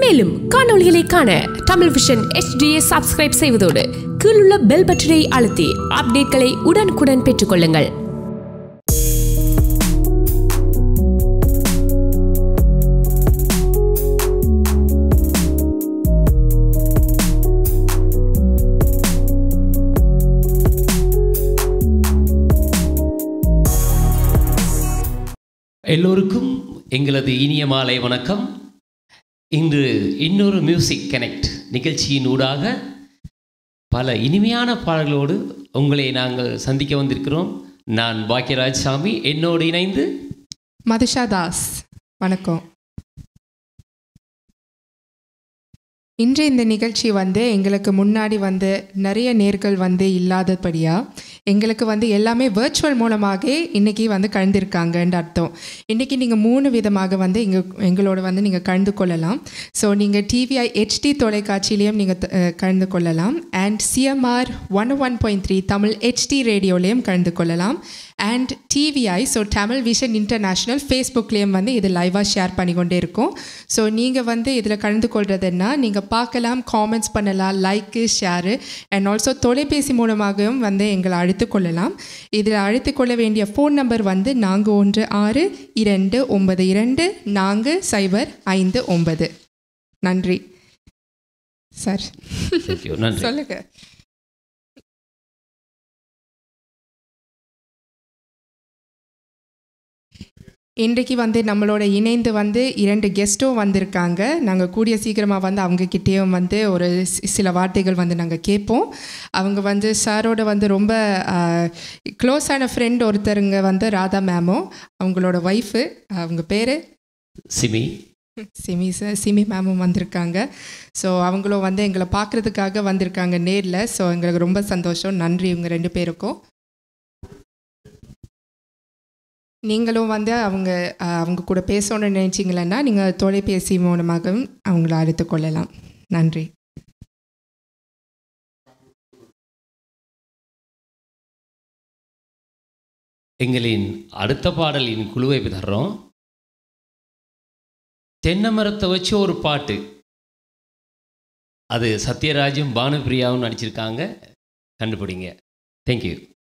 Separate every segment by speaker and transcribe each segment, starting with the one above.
Speaker 1: மேலும் காணொளிகளை காண Tamil vision HDயை subscribe செய்வதோடு கீழுள்ள பெல் பட்டனை அழுத்தி அப்டேட்களை உடனுக்குடன் பெற்றுக்கொள்ளுங்கள்
Speaker 2: எல்லோருக்கும் எங்களது இனிய மாலை வணக்கம் இன்று இன்னொரு மியூசிக் கனெக்ட் நிகழ்ச்சியின் ஊடாக பல இனிமையான பாடல்களோடு உங்களை நாங்கள் சந்திக்க வந்திருக்கிறோம் நான் பாக்கியராஜ் சாமி என்னோடு இணைந்து
Speaker 3: மதுஷா தாஸ் வணக்கம் இன்று இந்த நிகழ்ச்சி வந்து எங்களுக்கு முன்னாடி வந்து நிறைய நேர்கள் வந்து இல்லாதபடியா எங்களுக்கு வந்து எல்லாமே வேர்ச்சுவல் மூலமாக இன்னைக்கு வந்து கலந்துருக்காங்கன்ற அர்த்தம் இன்றைக்கி நீங்கள் மூணு விதமாக வந்து எங்க எங்களோட வந்து நீங்கள் கலந்து கொள்ளலாம் ஸோ நீங்கள் டிவிஐ ஹெச்டி தொலைக்காட்சியிலையும் நீங்கள் கலந்து கொள்ளலாம் and CMR one one point three Tamil HD ரேடியோலையும் கலந்து கொள்ளலாம் and TVI so Tamil vision international ஃபேஸ்புக்லேயும் வந்து இது லைவாக ஷேர் பண்ணிக்கொண்டே இருக்கும் ஸோ நீங்கள் வந்து இதில் கலந்து கொள்றதுன்னா நீங்கள் பார்க்கலாம் காமெண்ட்ஸ் பண்ணலாம் லைக்கு ஷேரு அண்ட் ஆல்சோ தொலைபேசி மூலமாகவும் வந்து எங்களை அழைத்து கொள்ளலாம் இதில் அழைத்து கொள்ள வேண்டிய ஃபோன் நம்பர் வந்து நான்கு ஒன்று ஆறு இரண்டு ஒன்பது இரண்டு நான்கு சைபர் ஐந்து ஒன்பது நன்றி சார்
Speaker 2: Thank you. நன்றி
Speaker 3: சொல்லுங்கள் இன்றைக்கு வந்து நம்மளோட இணைந்து வந்து இரண்டு கெஸ்ட்டும் வந்திருக்காங்க நாங்கள் கூடிய சீக்கிரமாக வந்து அவங்கக்கிட்டேயும் வந்து ஒரு சி- சில வார்த்தைகள் வந்து நாங்கள் கேட்போம் அவங்க வந்து சாரோட வந்து ரொம்ப க்ளோஸான ஃப்ரெண்ட் ஒருத்தருங்க வந்து ராதா மேமோ அவங்களோட ஒய்ஃபு அவங்க பேர்
Speaker 2: சிமி
Speaker 3: சிமி சார் சிமி மேமும் வந்திருக்காங்க ஸோ அவங்களும் வந்து எங்களை பார்க்குறதுக்காக வந்திருக்காங்க நேரில் ஸோ எங்களுக்கு ரொம்ப சந்தோஷம் நன்றி இவங்க ரெண்டு பேருக்கும் நீங்களும் வந்து அவங்க அஹ், அவங்க கூட பேசணும்னு நினச்சிங்களன்னா நீங்கள் தொலைபேசி மூலமாகவும் அவங்கள அழைத்து கொள்ளலாம் நன்றி
Speaker 2: எங்களின் அடுத்த பாடலின் குழுவை தர்றோம் தென்னை மரத்தை வச்சு ஒரு பாட்டு அது சத்யராஜும் பானுபிரியாவும் நடிச்சிருக்காங்க கண்டுபிடிங்க தேங்க்யூ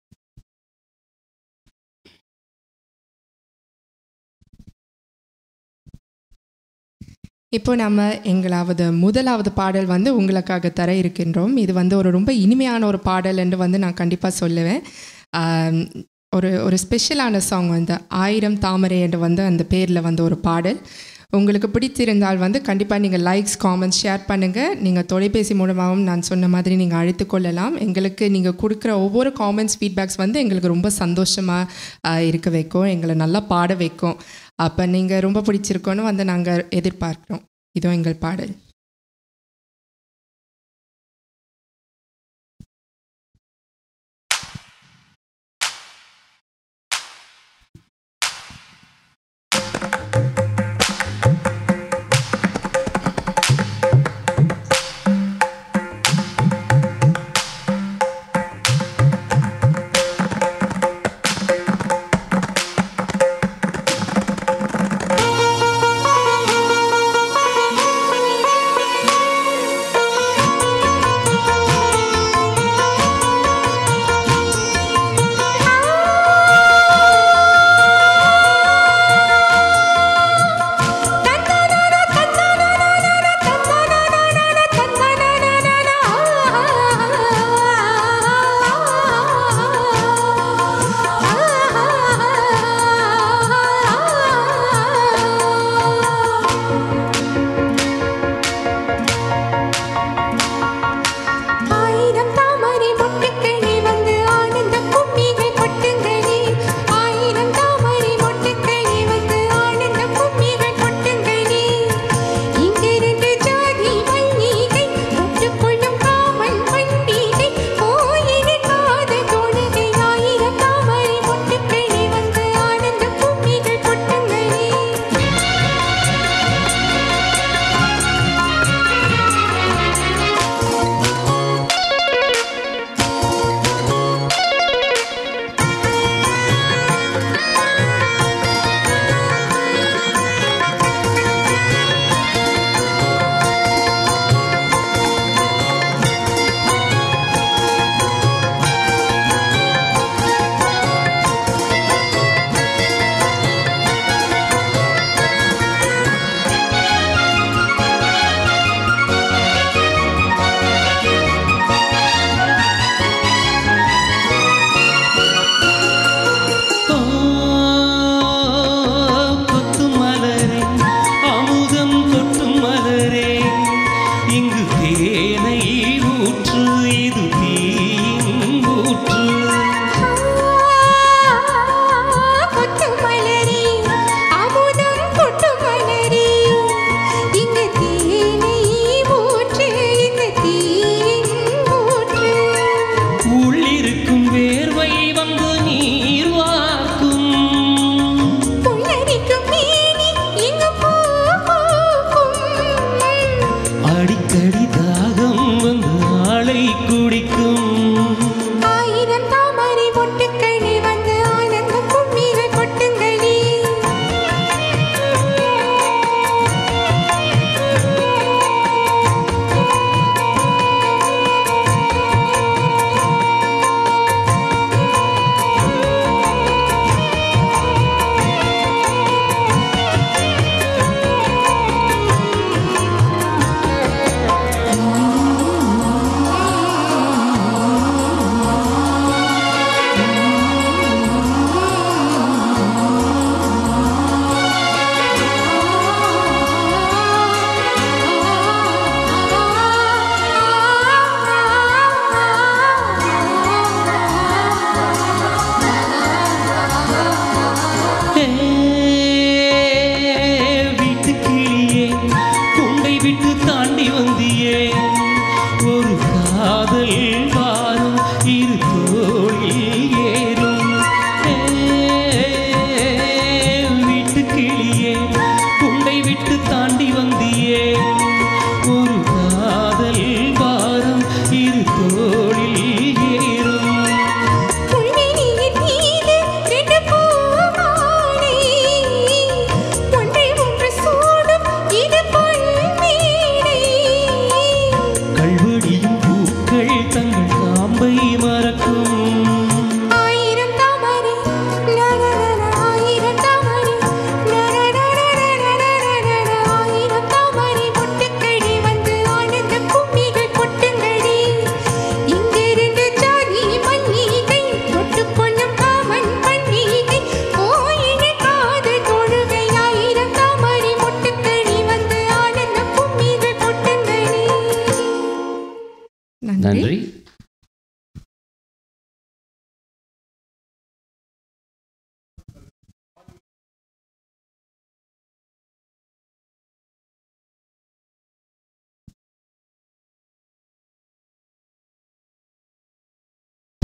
Speaker 3: இப்போ நம்ம எங்களாவது முதலாவது பாடல் வந்து உங்களுக்காக தர இருக்கின்றோம் இது வந்து ஒரு ரொம்ப இனிமையான ஒரு பாடல் என்று வந்து நான் கண்டிப்பாக சொல்லுவேன் ஆம், ஒரு ஒரு ஸ்பெஷலான சாங் வந்து ஆயிரம் தாமரை என்று வந்து அந்த பேரில் வந்து ஒரு பாடல் உங்களுக்கு பிடித்திருந்தால் வந்து கண்டிப்பாக நீங்கள் லைக்ஸ் காமெண்ட்ஸ் ஷேர் பண்ணுங்கள் நீங்கள் தொலைபேசி மூலமாகவும் நான் சொன்ன மாதிரி நீங்கள் அழைத்து கொள்ளலாம் எங்களுக்கு நீங்கள் கொடுக்குற ஒவ்வொரு காமெண்ட்ஸ் ஃபீட்பேக்ஸ் வந்து எங்களுக்கு ரொம்ப சந்தோஷமாக இருக்க வைக்கும் எங்களை நல்லா பாட வைக்கும் அப்போ நீங்கள் ரொம்ப பிடிச்சிருக்கோன்னு வந்து நாங்கள் எதிர்பார்க்குறோம் இதோ எங்கள் பாடல்
Speaker 4: ஆயிரம்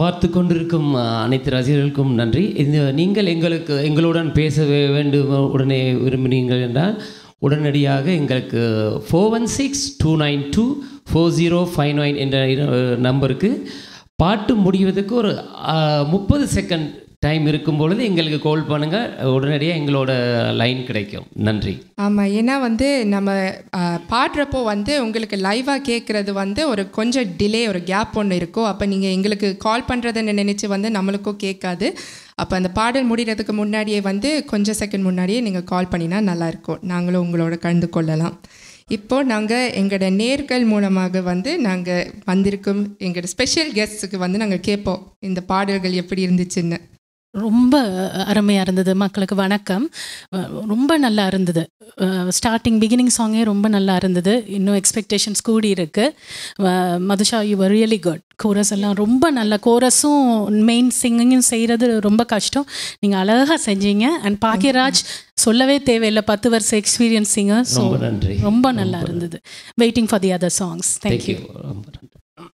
Speaker 2: பார்த்து கொண்டிருக்கும் அஹ், அனைத்து ரசிகர்களுக்கும் நன்றி இந்த நீங்கள் எங்களுக்கு எங்களுடன் பேச வே- வேண்டும் உடனே விரும்பினீர்கள் என்றால் உடனடியாக எங்களுக்கு four one six two nine two four zero five nine என்ற இர- நம்பருக்கு பாட்டு முடிவதற்கு ஒரு முப்பது செகண்ட் டைம் இருக்கும் பொழுது எங்களுக்கு கால் பண்ணுங்கள் உடனடியாக எங்களோட லைன் கிடைக்கும் நன்றி
Speaker 3: ஆமாம் ஏன்னா வந்து நம்ம ஆ, பாடுறப்போ வந்து உங்களுக்கு லைவாக கேட்குறது வந்து ஒரு கொஞ்சம் டிலே ஒரு கேப் ஒன்று இருக்கும் அப்போ நீங்கள் எங்களுக்கு கால் பண்ணுறதுன்னு நினச்சி வந்து நம்மளுக்கும் கேட்காது அப்போ அந்த பாடல் முடிகிறதுக்கு முன்னாடியே வந்து கொஞ்சம் செகண்ட் முன்னாடியே நீங்கள் கால் பண்ணினா நல்லாயிருக்கும் நாங்களும் உங்களோட கலந்து கொள்ளலாம் இப்போது நாங்கள் எங்களோட நேர்கள் மூலமாக வந்து நாங்கள் வந்திருக்கும் எங்களோட ஸ்பெஷல் கெஸ்ட்டுக்கு வந்து நாங்கள் கேட்போம் இந்த பாடல்கள் எப்படி இருந்துச்சுன்னு
Speaker 4: ரொம்ப அருமையாக இருந்தது மக்களுக்கு வணக்கம் அஹ் ரொம்ப நல்லா இருந்தது ஸ்டார்டிங் பிகினிங் சாங்கே ரொம்ப நல்லா இருந்தது இன்னும் எக்ஸ்பெக்டேஷன்ஸ் கூடி இருக்கு அஹ் Madhusha you really good chorus எல்லாம் ரொம்ப நல்ல கோரஸும் மெயின் சிங்கிங்கும் செய்கிறது ரொம்ப கஷ்டம் நீங்கள் அழகாக செஞ்சீங்க அண்ட் பாக்கியராஜ் சொல்லவே தேவையில்லை பத்து வருஷம் எக்ஸ்பீரியன்ஸ் சிங்கர் ஸோ
Speaker 2: ரொம்ப நன்றி
Speaker 4: ரொம்ப நல்லா இருந்தது waiting for the other songs thank you
Speaker 2: thank you ரொம்ப நன்றி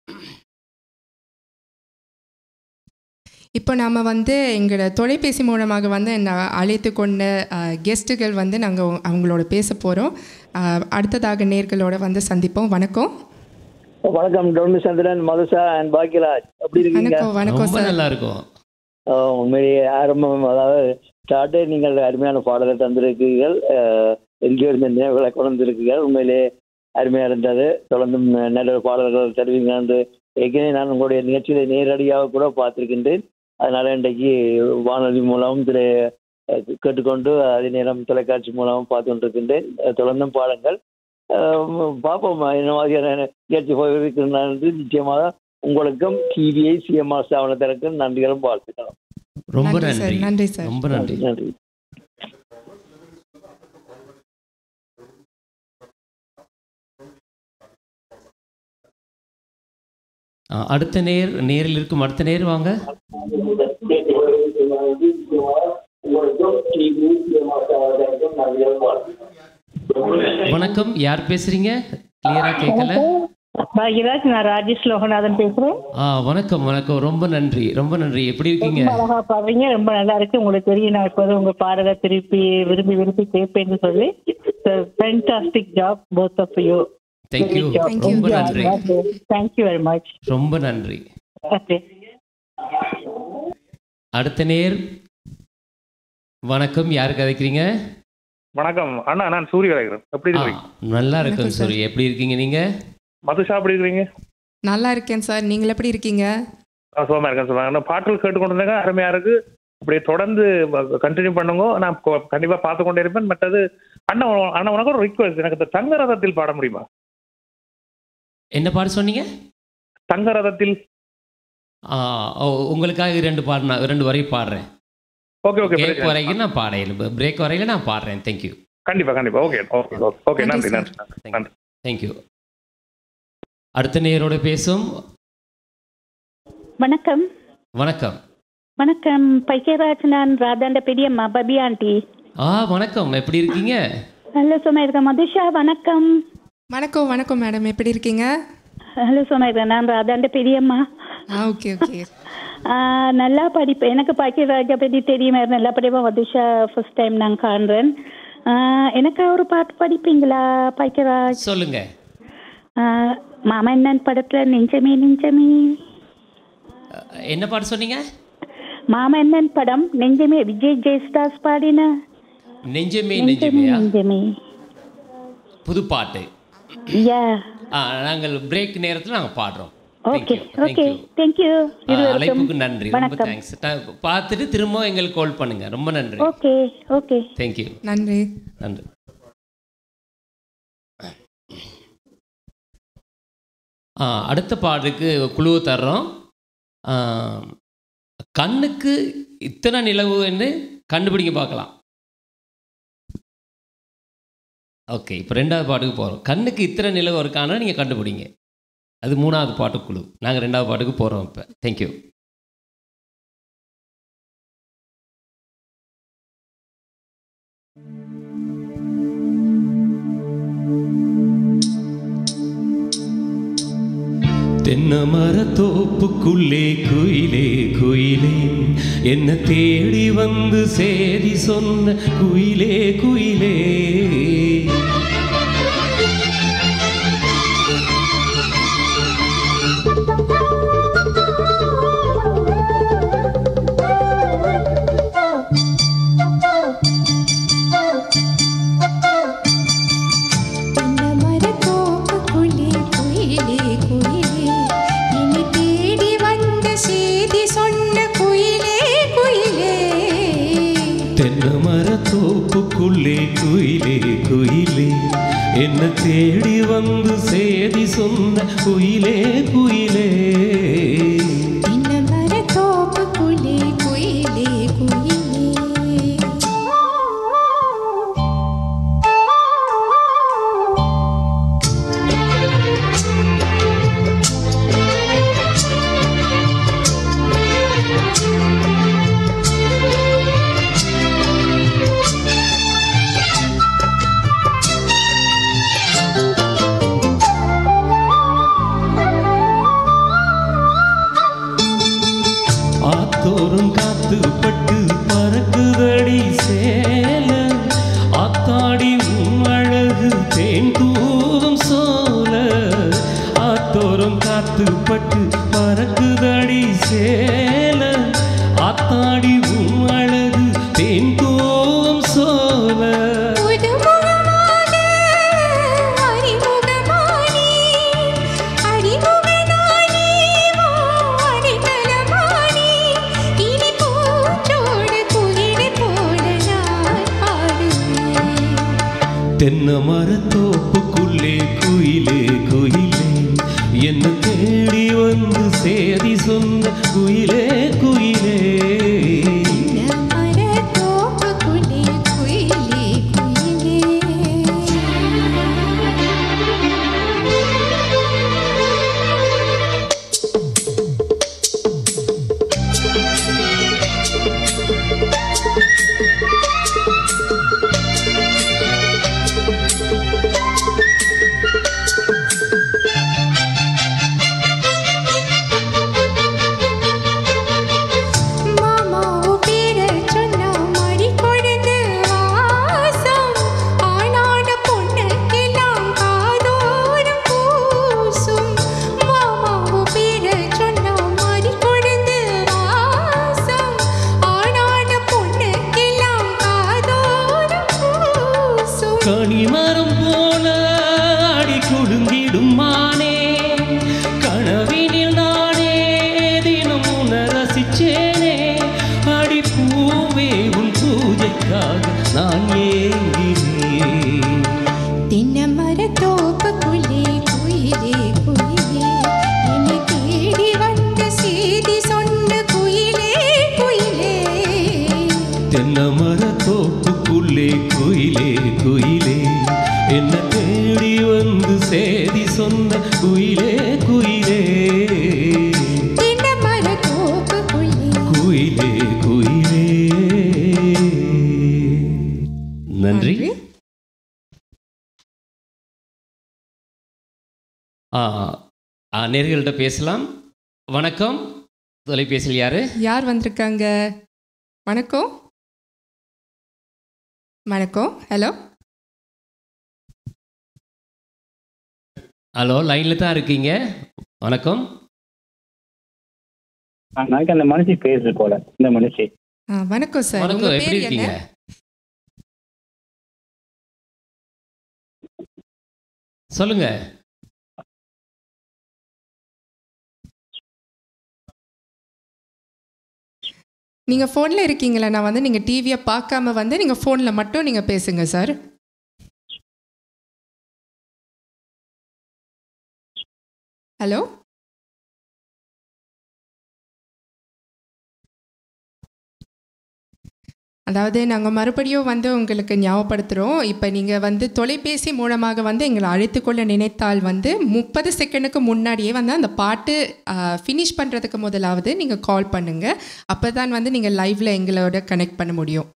Speaker 3: இப்போ நாம் வந்து எங்களோட தொலைபேசி மூலமாக வந்து நான் அழைத்து கொண்ட கெஸ்ட்டுகள் வந்து நாங்கள் அவங்களோட பேச போகிறோம் அடுத்ததாக நேர்களோட வந்து சந்திப்போம் வணக்கம்
Speaker 5: வணக்கம் டொன்னு சந்திரன் மதுசா அண்ட் பாக்கியராஜ் எப்படி இருக்கீங்க
Speaker 3: வணக்கம் வணக்கம்
Speaker 2: ரொம்ப
Speaker 3: சார்
Speaker 2: நல்லா இருக்கும்
Speaker 5: அஹ் உண்மையிலேயே ஆரம்பம் அதாவது ஸ்டார்டே நீங்கள் அருமையான பாடலை தந்திருக்கீர்கள் அஹ் எங்கேயோ இருந்த நினைவுகளை கொண்டிருக்கீர்கள் உண்மையிலேயே அருமையாக இருந்தது தொடர்ந்தும் நல்ல பாடல்கள் தருவீங்க என்று ஏற்கனவே நான் உங்களுடைய நிகழ்ச்சியில நேரடியாக கூட பார்த்திருக்கின்றேன் அதனால இன்றைக்கு வானொலி மூலம் திரு அஹ் கேட்டுக்கொண்டு அதே நேரம் தொலைக்காட்சி மூலமும் பார்த்து கொண்டிருக்கின்றேன் அஹ் தொடர்ந்தும் பாடுங்கள் அஹ் பார்ப்போம் என்ன மாதிரியான நிகழ்ச்சி போயிருக்கிறான் என்று நிச்சயமாக உங்களுக்கும் டிவிஐ சிஎம்ஆர் ஸ்தாபனத்திற்கும் நன்றிகளும் வாழ்த்துக்களும்
Speaker 2: ரொம்ப
Speaker 3: நன்றி சார்
Speaker 2: நன்றி
Speaker 3: நன்றி சார்
Speaker 2: ரொம்ப நன்றி
Speaker 5: நன்றி
Speaker 2: ஆ, அடுத்த நேர் நேரில் இருக்கும் அடுத்த நேர் வாங்க வணக்கம் யார் பேசுறீங்க கிளியரா கேட்கல
Speaker 6: பாக்யராஜ் நான் ராஜேஷ் லோகநாதன் பேசுறேன்
Speaker 2: ஆ வணக்கம் வணக்கம் ரொம்ப நன்றி ரொம்ப நன்றி எப்படி இருக்கீங்க
Speaker 6: ரொம்ப அழகா பாடுறீங்க ரொம்ப நல்லா இருக்கு உங்களுக்கு தெரியும் நான் எப்போதும் உங்க பாடலை திருப்பி விரும்பி விரும்பி கேட்பேன்னு சொல்லி fantastic job both of you
Speaker 2: thank you
Speaker 3: Thank you.
Speaker 2: ரொம்ப நன்றி
Speaker 6: தேங்க்யூ வெரி மச்
Speaker 2: ரொம்ப நன்றி
Speaker 6: ஓகே
Speaker 2: அடுத்த நேர் வணக்கம் யார் கதைக்கிறீங்க
Speaker 7: வணக்கம் அண்ணா நான் சூரிய கலைக்கிறேன் எப்படி
Speaker 2: ஆ,
Speaker 7: இருக்கீங்க
Speaker 2: நல்லா இருக்கும்
Speaker 3: வணக்கம் சார்.
Speaker 2: சூரி எப்படி இருக்கீங்க நீங்க
Speaker 7: மதுஷா எப்படி இருக்கிறீங்க
Speaker 3: நல்லா இருக்கேன் சார் நீங்கள் எப்படி இருக்கீங்க
Speaker 7: ஆ, சுகமா இருக்கேன் சொல்லுவாங்க நான் பாட்டுகள் கேட்டுக்கொண்டு இருந்தாங்க அருமையா இருக்கு அப்படியே தொடர்ந்து கண்டினியூ பண்ணுங்க நான் கொ- கண்டிப்பா பார்த்து கொண்டே இருப்பேன் மற்றது அண்ணா உன- அண்ணா உனக்கு ஒரு ரிக்வஸ்ட் எனக்கு இந்த தங்க ரதத்தில் பாட முடியுமா
Speaker 2: என்ன பாட்டு சொன்னீங்க
Speaker 7: தங்க ரதத்தில்
Speaker 2: ஆ, ஓ, உங்களுக்காக ரெண்டு பாடு நான் ரெண்டு வரை பாடுறேன்
Speaker 7: ஓகே ஓகே
Speaker 2: கேக் வரைக்கும் நான் பாடையில் பிரேக் வரையில நான் பாடுறேன் தேங்க்யூ
Speaker 7: கண்டிப்பா கண்டிப்பா ஓகே ஓகே ஓகே ஓகே
Speaker 3: நன்றி
Speaker 7: நன்றி
Speaker 3: சார்.
Speaker 7: நன்றி நன்றி
Speaker 2: தேங்க்யூ அடுத்த நேரோட பேசும்
Speaker 8: வணக்கம்
Speaker 2: வணக்கம்
Speaker 8: வணக்கம் பைக்கியராஜ் நான் ராதாண்ட பெரியம்மா பபி ஆண்டி
Speaker 2: ஆ வணக்கம் எப்படி இருக்கீங்க
Speaker 8: ஹலோ சும்மா இருக்கேன் மதுஷா வணக்கம்
Speaker 3: வணக்கம் வணக்கம் மேடம் எப்படி இருக்கீங்க
Speaker 8: ஹலோ சும்மா இருக்கேன் நான் ராதாண்ட பெரியம்மா
Speaker 3: ஆ ஓகே ஓகே
Speaker 8: ஆ, நல்லா படிப்பேன் எனக்கு பாக்கியராஜை பற்றி தெரியுமா நல்லா படிப்பேன் மதுஷா ஃபர்ஸ்ட் டைம் நான் காண்றேன் ஆ, எனக்கு ஒரு பாட்டு படிப்பீங்களா பாக்கியராஜ்
Speaker 2: சொல்லுங்க
Speaker 8: ஆ, மாமன்னன் படத்துல நெஞ்சமே நெஞ்சமே
Speaker 2: அ, என்ன பாட்டு சொன்னீங்க
Speaker 8: மாமன்னன் படம் நெஞ்சமே விஜய் ஜெயஸ்தாஸ் பாடின
Speaker 2: நெஞ்சமே
Speaker 8: நெஞ்சமே
Speaker 2: நெஞ்சமையா
Speaker 8: நெஞ்சமே
Speaker 2: புது பாட்டு
Speaker 8: யா
Speaker 2: ஆ நாங்கள் பிரேக் நேரத்தில் நாங்கள் பாடுறோம்
Speaker 8: okay
Speaker 2: thank you
Speaker 8: okay
Speaker 2: thank you
Speaker 8: thank you
Speaker 2: அழைப்புக்கு நன்றி ரொம்ப
Speaker 8: வணக்கம்
Speaker 2: தேங்க்ஸ் பார்த்துட்டு திரும்ப எங்களுக்கு கால் பண்ணுங்க ரொம்ப நன்றி
Speaker 8: ஓகே ஓகே
Speaker 2: தேங்க்யூ
Speaker 3: நன்றி
Speaker 2: நன்றி ஆ, அடுத்த பாட்டுக்கு குழுவை தர்றோம் ஆ, கண்ணுக்கு இத்தனை நிலவுன்னு கண்டுபிடிக்க பார்க்கலாம் ஓகே இப்போ ரெண்டாவது பாட்டுக்கு போகிறோம் கண்ணுக்கு இத்தனை நிலவு இருக்கானா நீங்கள் கண்டுபிடிங்க அது மூணாவது பாட்டு குழு நாங்கள் ரெண்டாவது பாட்டுக்கு போகிறோம் இப்போ தேங்க்யூ தென் தென்னை மரத்தோப்புக்குள்ளே குயிலே குயிலே என்ன தேடி வந்து சேதி சொன்ன குயிலே குயிலே
Speaker 9: மரத்தோப்புக்குள்ளே குயிலே குயிலே என்னை தேடி வந்த செய்தி சொன்ன குயிலே குயிலே
Speaker 2: தென்னை மரத்தோப்புக்குள்ளே குயிலே குயிலே என்ன தேடி வந்து சேதி சொன்ன குயிலே குயிலே
Speaker 9: இந்த மரத்தோப்புக்குள்ளே குயிலே
Speaker 2: ஆத்தோறும் காத்து பட்டு பறக்குதடி சேல ஆத்தாடி உன் அழகு தேன் தூவும் சோல ஆத்தோறும் காத்து பட்டு பறக்குதடி சேல ஆத்தாடி உன் அழகு தேன் தூவும் சோல
Speaker 9: புதுமுகமாக அறிமுகமானி அறிமுகனானி அடிமலமானி இனி பூச்சோடு குயிலை போல நான் பாடுவேன்
Speaker 2: தென்னை மரத்தோப்புக்குள்ளே குயிலே குயிலே என்ன தேடி வந்து சேதி சொன்ன குயிலே குயிலே
Speaker 9: மரத்தோப்புக்குள்ளே குயிலே மாமாவு பேர சொன்னா மடி கொழுந்து வாசம் ஆனான பொண்ணுக்கெல்லாம் காதோரம் பூசும் மாமாவு பேர சொன்னா மடி கொழுந்து வாசம் ஆனான பொண்ணுக்கெல்லாம் காதோரம் பூசும்
Speaker 2: கனிமரம் போல அடி கொடுங்கிடும் மானே கனவினில் நானே தினம் உன்னை ரசிச்சேனே அடி பூவே உன் பூஜைக்காக நான் ஏங்கினேன்
Speaker 9: தென்னை மரத்தோப்புக்குள்ளே குயிலே குயிலே என்னை தேடி வந்த செய்தி சொன்ன குயிலே குயிலே
Speaker 2: தென்னை மரத்தோப்புக்குள்ளே குயிலே குயிலே என்ன தேடி வந்து சேதி சொன்ன குயிலே குயிலே
Speaker 9: தென்னை மரத்தோப்புக்குள்ளே
Speaker 2: குயிலே குயிலே நன்றி ஆ ஆ, நேர்கள்ட்ட பேசலாம் வணக்கம் தொலைபேசியில் யாரு
Speaker 3: யார் வந்திருக்காங்க வணக்கம் வணக்கம் ஹலோ
Speaker 2: ஹலோ லைனில் தான் இருக்கீங்க வணக்கம்
Speaker 5: நாளைக்கு அந்த மனுஷி பேசு போல இந்த மனுஷி
Speaker 3: ஆ, வணக்கம் சார்
Speaker 2: வணக்கம்
Speaker 3: உங்க
Speaker 2: எப்படி
Speaker 3: பேர் என்ன
Speaker 2: இருக்கீங்க சொல்லுங்க
Speaker 3: நீங்கள் ஃபோனில் இருக்கீங்களா நான் வந்து நீங்கள் டிவியை பார்க்காம வந்து நீங்கள் ஃபோனில் மட்டும் நீங்கள் பேசுங்க சார் ஹலோ அதாவது நாங்கள் மறுபடியும் வந்து உங்களுக்கு ஞாபகப்படுத்துகிறோம் இப்போ நீங்கள் வந்து தொலைபேசி மூலமாக வந்து எங்களை அழைத்துக்கொள்ள நினைத்தால் வந்து முப்பது செகண்டுக்கு முன்னாடியே வந்து அந்த பாட்டு ஃபினிஷ் பண்ணுறதுக்கு முதலாவது நீங்கள் கால் பண்ணுங்கள் அப்போ தான் வந்து நீங்கள் லைவில் எங்களோட கனெக்ட் பண்ண முடியும்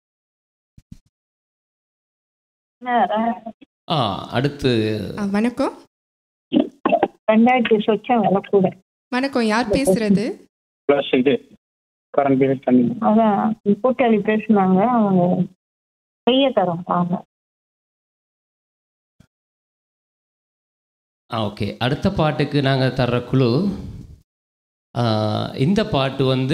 Speaker 2: ஆ அடுத்து
Speaker 3: ஆ, வணக்கம்
Speaker 6: ரெண்டாயிரத்தி சொச்சம் விலை கூட
Speaker 3: வணக்கம் யார் பேசுறது
Speaker 10: ப்ளஸ் இது கரண்ட் பில் தண்ணி
Speaker 6: அதான் கூட்டாளி பேசுனாங்க அவங்க செய்ய தரோம் வாங்க
Speaker 2: ஆ ஓகே அடுத்த பாட்டுக்கு நாங்கள் தர்ற குழு ஆ, இந்த பாட்டு வந்து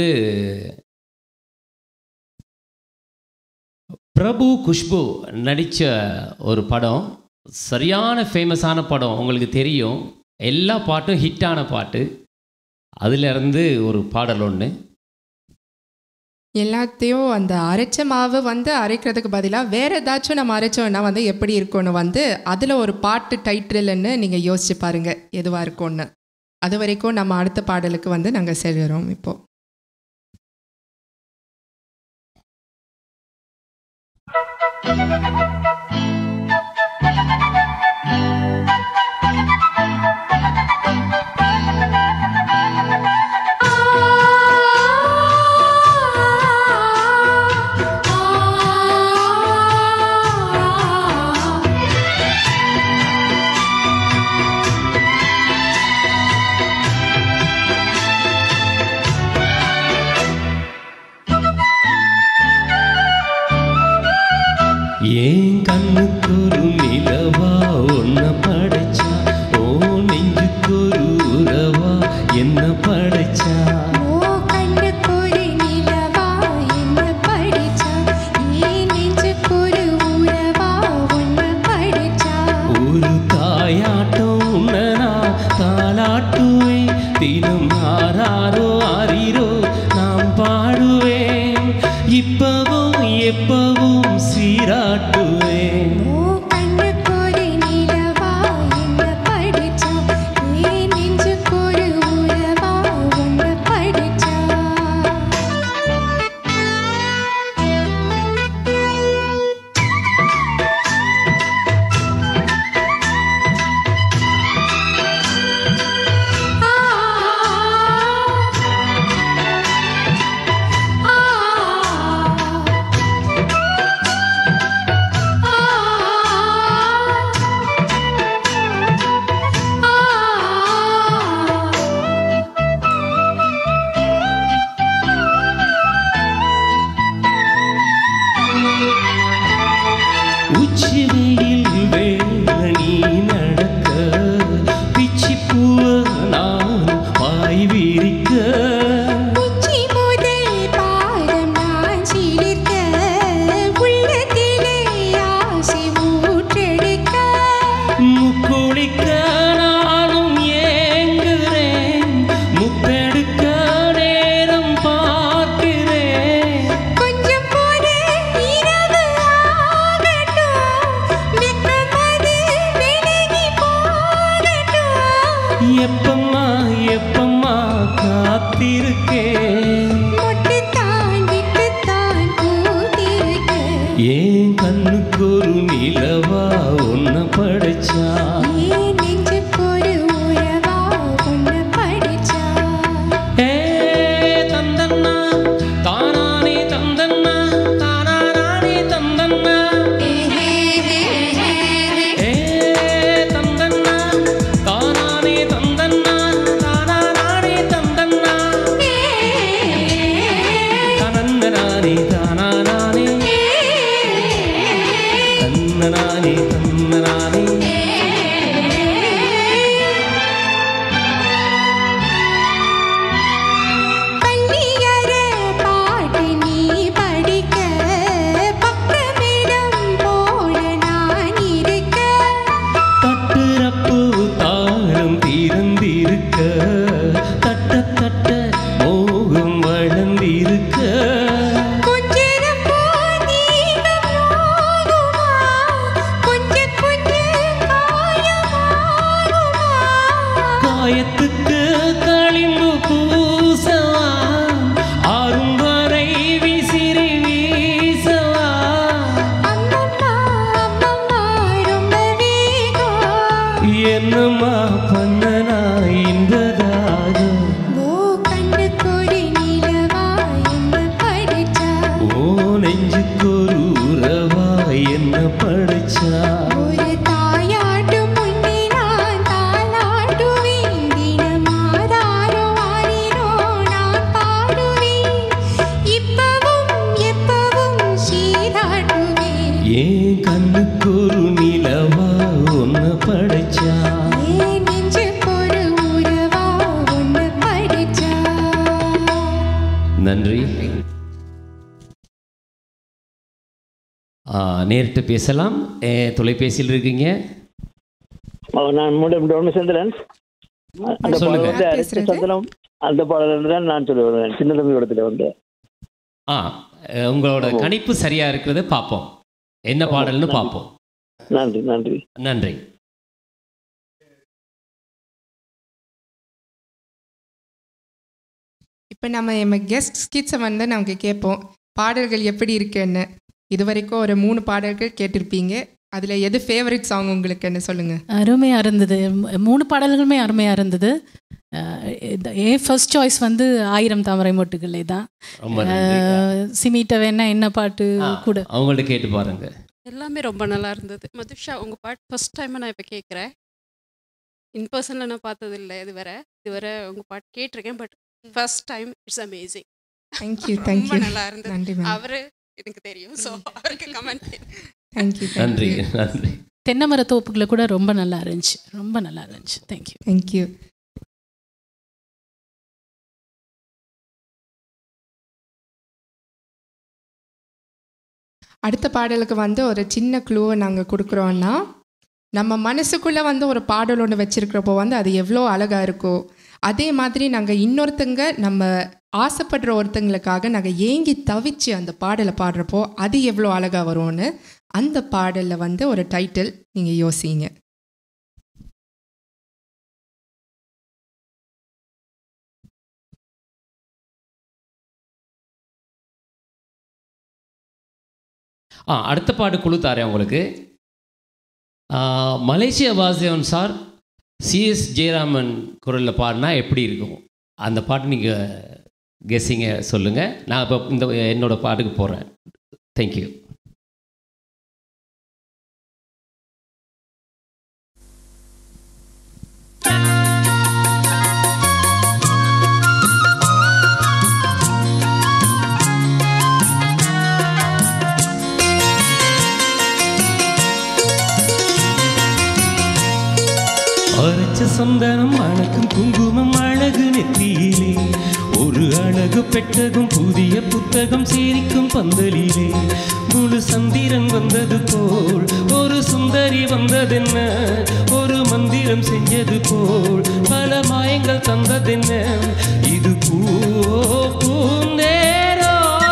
Speaker 2: பிரபு குஷ்பு நடித்த ஒரு படம் சரியான ஃபேமஸான படம் உங்களுக்கு தெரியும் எல்லா பாட்டும் ஹிட்டான பாட்டு அதிலிருந்து ஒரு பாடல் ஒன்று
Speaker 3: எல்லாத்தையும் அந்த அரைச்ச மாவு வந்து அரைக்கிறதுக்கு பதிலாக வேற ஏதாச்சும் நம்ம அரைச்சோம்னா வந்து எப்படி இருக்கும்னு வந்து அதில் ஒரு பாட்டு டைட்டில்னு நீங்கள் யோசிச்சு பாருங்க எதுவாக இருக்கும்னு அது வரைக்கும் நம்ம அடுத்த பாடலுக்கு வந்து நாங்கள் செல்கிறோம் இப்போ
Speaker 2: ஏன் கண்ணுக்கு ஒரு நிலவா ஒன்ன படைச்சா ஓ நெஞ்சுக்கு ஒரு உறவா என்ன படைச்சா
Speaker 9: ஓ கண்ணுக்கொரு நிலவா என்ன படிச்சா ஏன் நெஞ்சுக்கொரு உறவா உன்னை படிச்சா
Speaker 2: ஒரு தாயாட்டம் உன்னை நான் தாளாட்டுவேன் தினம் ஆறாரோ ஆறீரோ நாம் பாடுவேன் இப்பவும் எப்பவும் சீராட்டுவேன்
Speaker 9: ஓ கண்ணுக்கொரு நிலவா என்ன படிச்சா ஏன் நெஞ்சுக்கொரு உறவா உன்னை படிச்சா
Speaker 2: உச்சி வெயில் வேணி நடக்க பிச்சி பூவ நான் வாய் விரிக்க
Speaker 9: உச்சி முதல் பாதம் நான் சிலிர்க்க உள்ளத்திலே ஆசை ஊற்றெடுக்க
Speaker 2: முக்குளிக்க நானும் ஏங்குறேன் முத்தெடுக்க நேரம் பார்க்கிறேன்
Speaker 9: கொஞ்சம் போது இரவு ஆகட்டும் வெப்பமது விலகி போகட்டும்
Speaker 2: எப்பம்மா எப்பம்மா காத்திருக்கேன்
Speaker 9: மொட்டு தான் விட்டு தான் பூத்திருக்க
Speaker 2: ஏன் கண்ணுக்கு ஒரு நிலவா ஒன்ன படைச்சா
Speaker 9: ஏன் நெஞ்சுக்கொரு உறவா உன்னை படிச்சா
Speaker 2: ஏ தந்தன்னா தானானே தந்தன்னா தானானே தந்தன்னா ஏ தந்தன்னா தானானே தந்தன்னா தானானே தந்தன்னா தனந்தனானே தானானே தன்னனானே தன்னனானே
Speaker 9: பள்ளியற பாட்டு நீ படிக்க பக்கமிடம் போல நான் இருக்க
Speaker 2: தட்டுறப்பு தாளம் தீர்ந்திருக்க தட்ட தட்ட மோகம் வளர்ந்திருக்க
Speaker 9: கொஞ்சம் போதீகம் நோகுமா கொஞ்சம் கொஞ்சம் காயமாகுமா
Speaker 2: காயத்துக்கு களிம்பு பூசவா ஆறும் வரை விசிறி வீசவா
Speaker 9: அம்மம்மா அம்மம்மா ரொம்ப வேகம்
Speaker 2: என்னம்மா பண்ணனா என்பதாக
Speaker 9: ஓ கண்ணுக்கொரு நிலவா என்ன படிச்சா
Speaker 2: ஓ நெஞ்சுக்கொரு உறவா என்ன படைச்சா
Speaker 9: ஒரு தாயாட்டும் முன்னே நான் தாளாட்டுவேன் தினமாதாரோ
Speaker 2: ஆ, நேரிட்டு பேசலாம் ஏ, தொலைபேசியில் இருக்கீங்க
Speaker 5: ஓ, நான் மூலம் டொமிசந்திரன் அந்த
Speaker 2: சொல்லுங்க.
Speaker 5: பாடல் வந்து
Speaker 3: யார்
Speaker 5: அரிசி
Speaker 3: பேசுறது?
Speaker 5: சந்தனம் அந்த பாடல் தான் நான் சொல்லி வருவேன் சின்ன தம்பி இடத்துல வந்து
Speaker 2: ஆ அஹ், உங்களோட கணிப்பு சரியாக இருக்கிறத பார்ப்போம் என்ன பாடல்னு பார்ப்போம்
Speaker 5: நன்றி நன்றி
Speaker 2: நன்றி
Speaker 3: இப்போ நம்ம நம்ம கெஸ்ட் ஸ்கிட்ஸை வந்து நமக்கு கேட்போம் பாடல்கள் எப்படி இருக்குன்னு இது வரைக்கும் ஒரு மூணு பாடல்கள் கேட்டிருப்பீங்க அதில் எது ஃபேவரட் சாங் உங்களுக்குன்னு சொல்லுங்கள்
Speaker 4: அருமையாக இருந்தது ம- மூணு பாடல்களுமே அருமையாக இருந்தது அஹ் இந்த- என் ஃபர்ஸ்ட் சாய்ஸ் வந்து ஆயிரம் தாமரை மொட்டுகளே தான்
Speaker 2: ரொம்ப நன்றி
Speaker 4: அஹ் சிமிட்ட வேணா என்ன பாட்டு
Speaker 2: ஆ,
Speaker 4: கூட
Speaker 2: அவங்கள்ட்ட கேட்டு பாருங்க
Speaker 11: எல்லாமே ரொம்ப நல்லா இருந்தது மதுஷா உங்கள் பாட்டு ஃபர்ஸ்ட் டைம் நான் இப்போ கேட்குறேன் இன் பர்சனில் நான் பார்த்ததில்ல இதுவரை இதுவரை உங்கள் பாட்டு கேட்டிருக்கேன் but first time it's amazing
Speaker 3: thank you
Speaker 11: ரொம்ப
Speaker 3: தேங்க்யூ
Speaker 11: நல்லா இருந்தது
Speaker 3: நன்றி மேம்
Speaker 11: அவரு எனக்கு தெரியும் ஸோ அவருக்கு கமெண்ட்
Speaker 3: தேங்க்யூ
Speaker 2: நன்றி நன்றி
Speaker 4: தென்னை தோப்புகளை கூட ரொம்ப நல்லா இருந்துச்சு ரொம்ப நல்லா இருந்துச்சு தேங்க்யூ
Speaker 3: தேங்க்யூ அடுத்த பாடலுக்கு வந்து ஒரு சின்ன க்ளூவை நாங்கள் கொடுக்குறோன்னா நம்ம மனசுக்குள்ளே வந்து ஒரு பாடல் ஒன்று வச்சுருக்கிறப்போ வந்து அது எவ்வளோ அழகாக இருக்கோ அதே மாதிரி நாங்கள் இன்னொருத்தங்க நம்ம ஆசைப்படுற ஒருத்தங்களுக்காக நாங்கள் ஏங்கி தவிச்சு அந்த பாடலை பாடுறப்போ அது எவ்வளோ அழகாக வரும்னு அந்த பாடலில் வந்து ஒரு டைட்டில் நீங்கள் யோசிங்க
Speaker 2: ஆ அடுத்த பாட்டு குழு தாரேன் உங்களுக்கு ஆ, மலேசிய வாசியவன் சார் சிஎஸ் ஜெயராமன் குரலில் பாடினா எப்படி இருக்கும் அந்த பாட்டு நீங்கள் கெஸ்ஸிங்க சொல்லுங்கள் நான் இப்போ இந்த என்னோட பாட்டுக்கு போகிறேன் தேங்க்யூ அரைச்ச சந்தனம் அணக்கும் குங்குமம் அழகு நெத்தியிலே ஒரு அழகு பெட்டகம் புதிய புத்தகம் சேரிக்கும் பந்தலிலே முழு சந்திரன் வந்தது போல் ஒரு சுந்தரி வந்ததென்ன ஒரு மந்திரம் செஞ்சது போல் பல மாயங்கள் தந்ததென்ன இது பூவோ பூந்தேரோ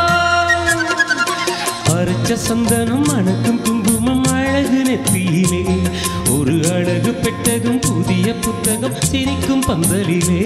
Speaker 2: அரைச்ச சந்தனம் அணக்கும் குங்குமம் அழகு நெத்தியிலே ஒரு அழகு பெட்டகம் புதிய புத்தகம் சிரிக்கும் பந்தலிலே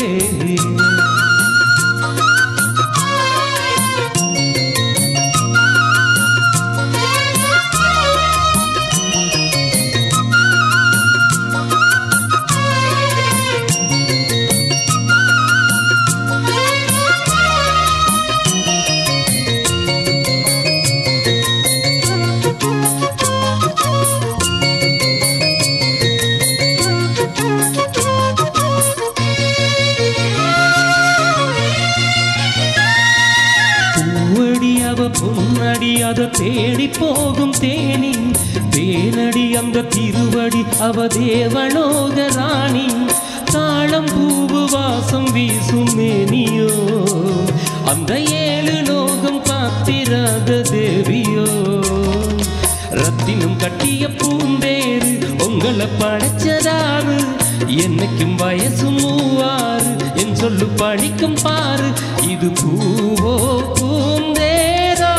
Speaker 2: பூவடி அவ பொன்னடி அத தேடி போகும் தேனி தேனடி அந்த திருவடி அவ தேவலோக ராணி தாளம் பூவு வாசம் வீசும் மேனியோ அந்த ஏழு லோகம் காத்திராத தேவியோ ரத்தினம் கட்டிய பூந்தேரு உங்களை படைச்சதாரு என்னைக்கும் வயசு மூவாறு என் சொல்லு படிக்கும் பாரு இது பூவோ பூந்தேரோ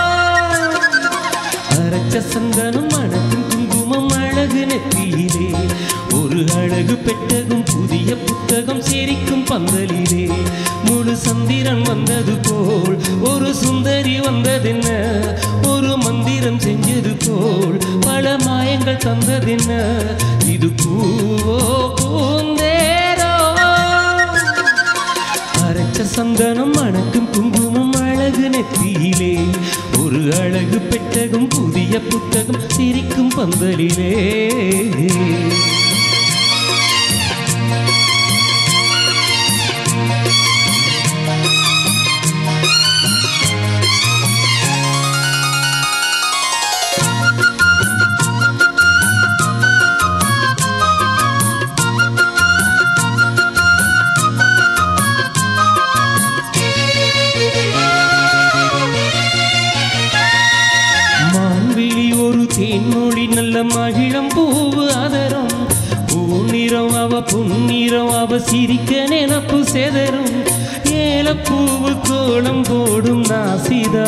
Speaker 2: அரைச்ச சந்தனம் அணக்கும் குங்குமம் அழகு நெத்தியிலே ஒரு அழகு பெட்டகம் புதிய புத்தகம் சேரிக்கும் பந்தலிலே முழு சந்திரன் வந்தது போல் ஒரு சுந்தரி வந்ததென்ன ஒரு மந்திரம் செஞ்சது போல் பல மாயங்கள் தந்ததென்ன இது பூவோ பூந்தேரோ அரைச்ச சந்தனம் அணக்கும் குங்குமம் அழகு நெத்தியிலே ஒரு அழகு பெட்டகம் புதிய புத்தகம் சிரிக்கும் பந்தலிலே தேன்மொழி நல்ல மகிழம் பூவு அதரும் பூநிறம் அவ புன்னிறம் அவ சிரிக்க நினப்பு செதறும் ஏலப்பூவு கோலம் போடும் நாசிதா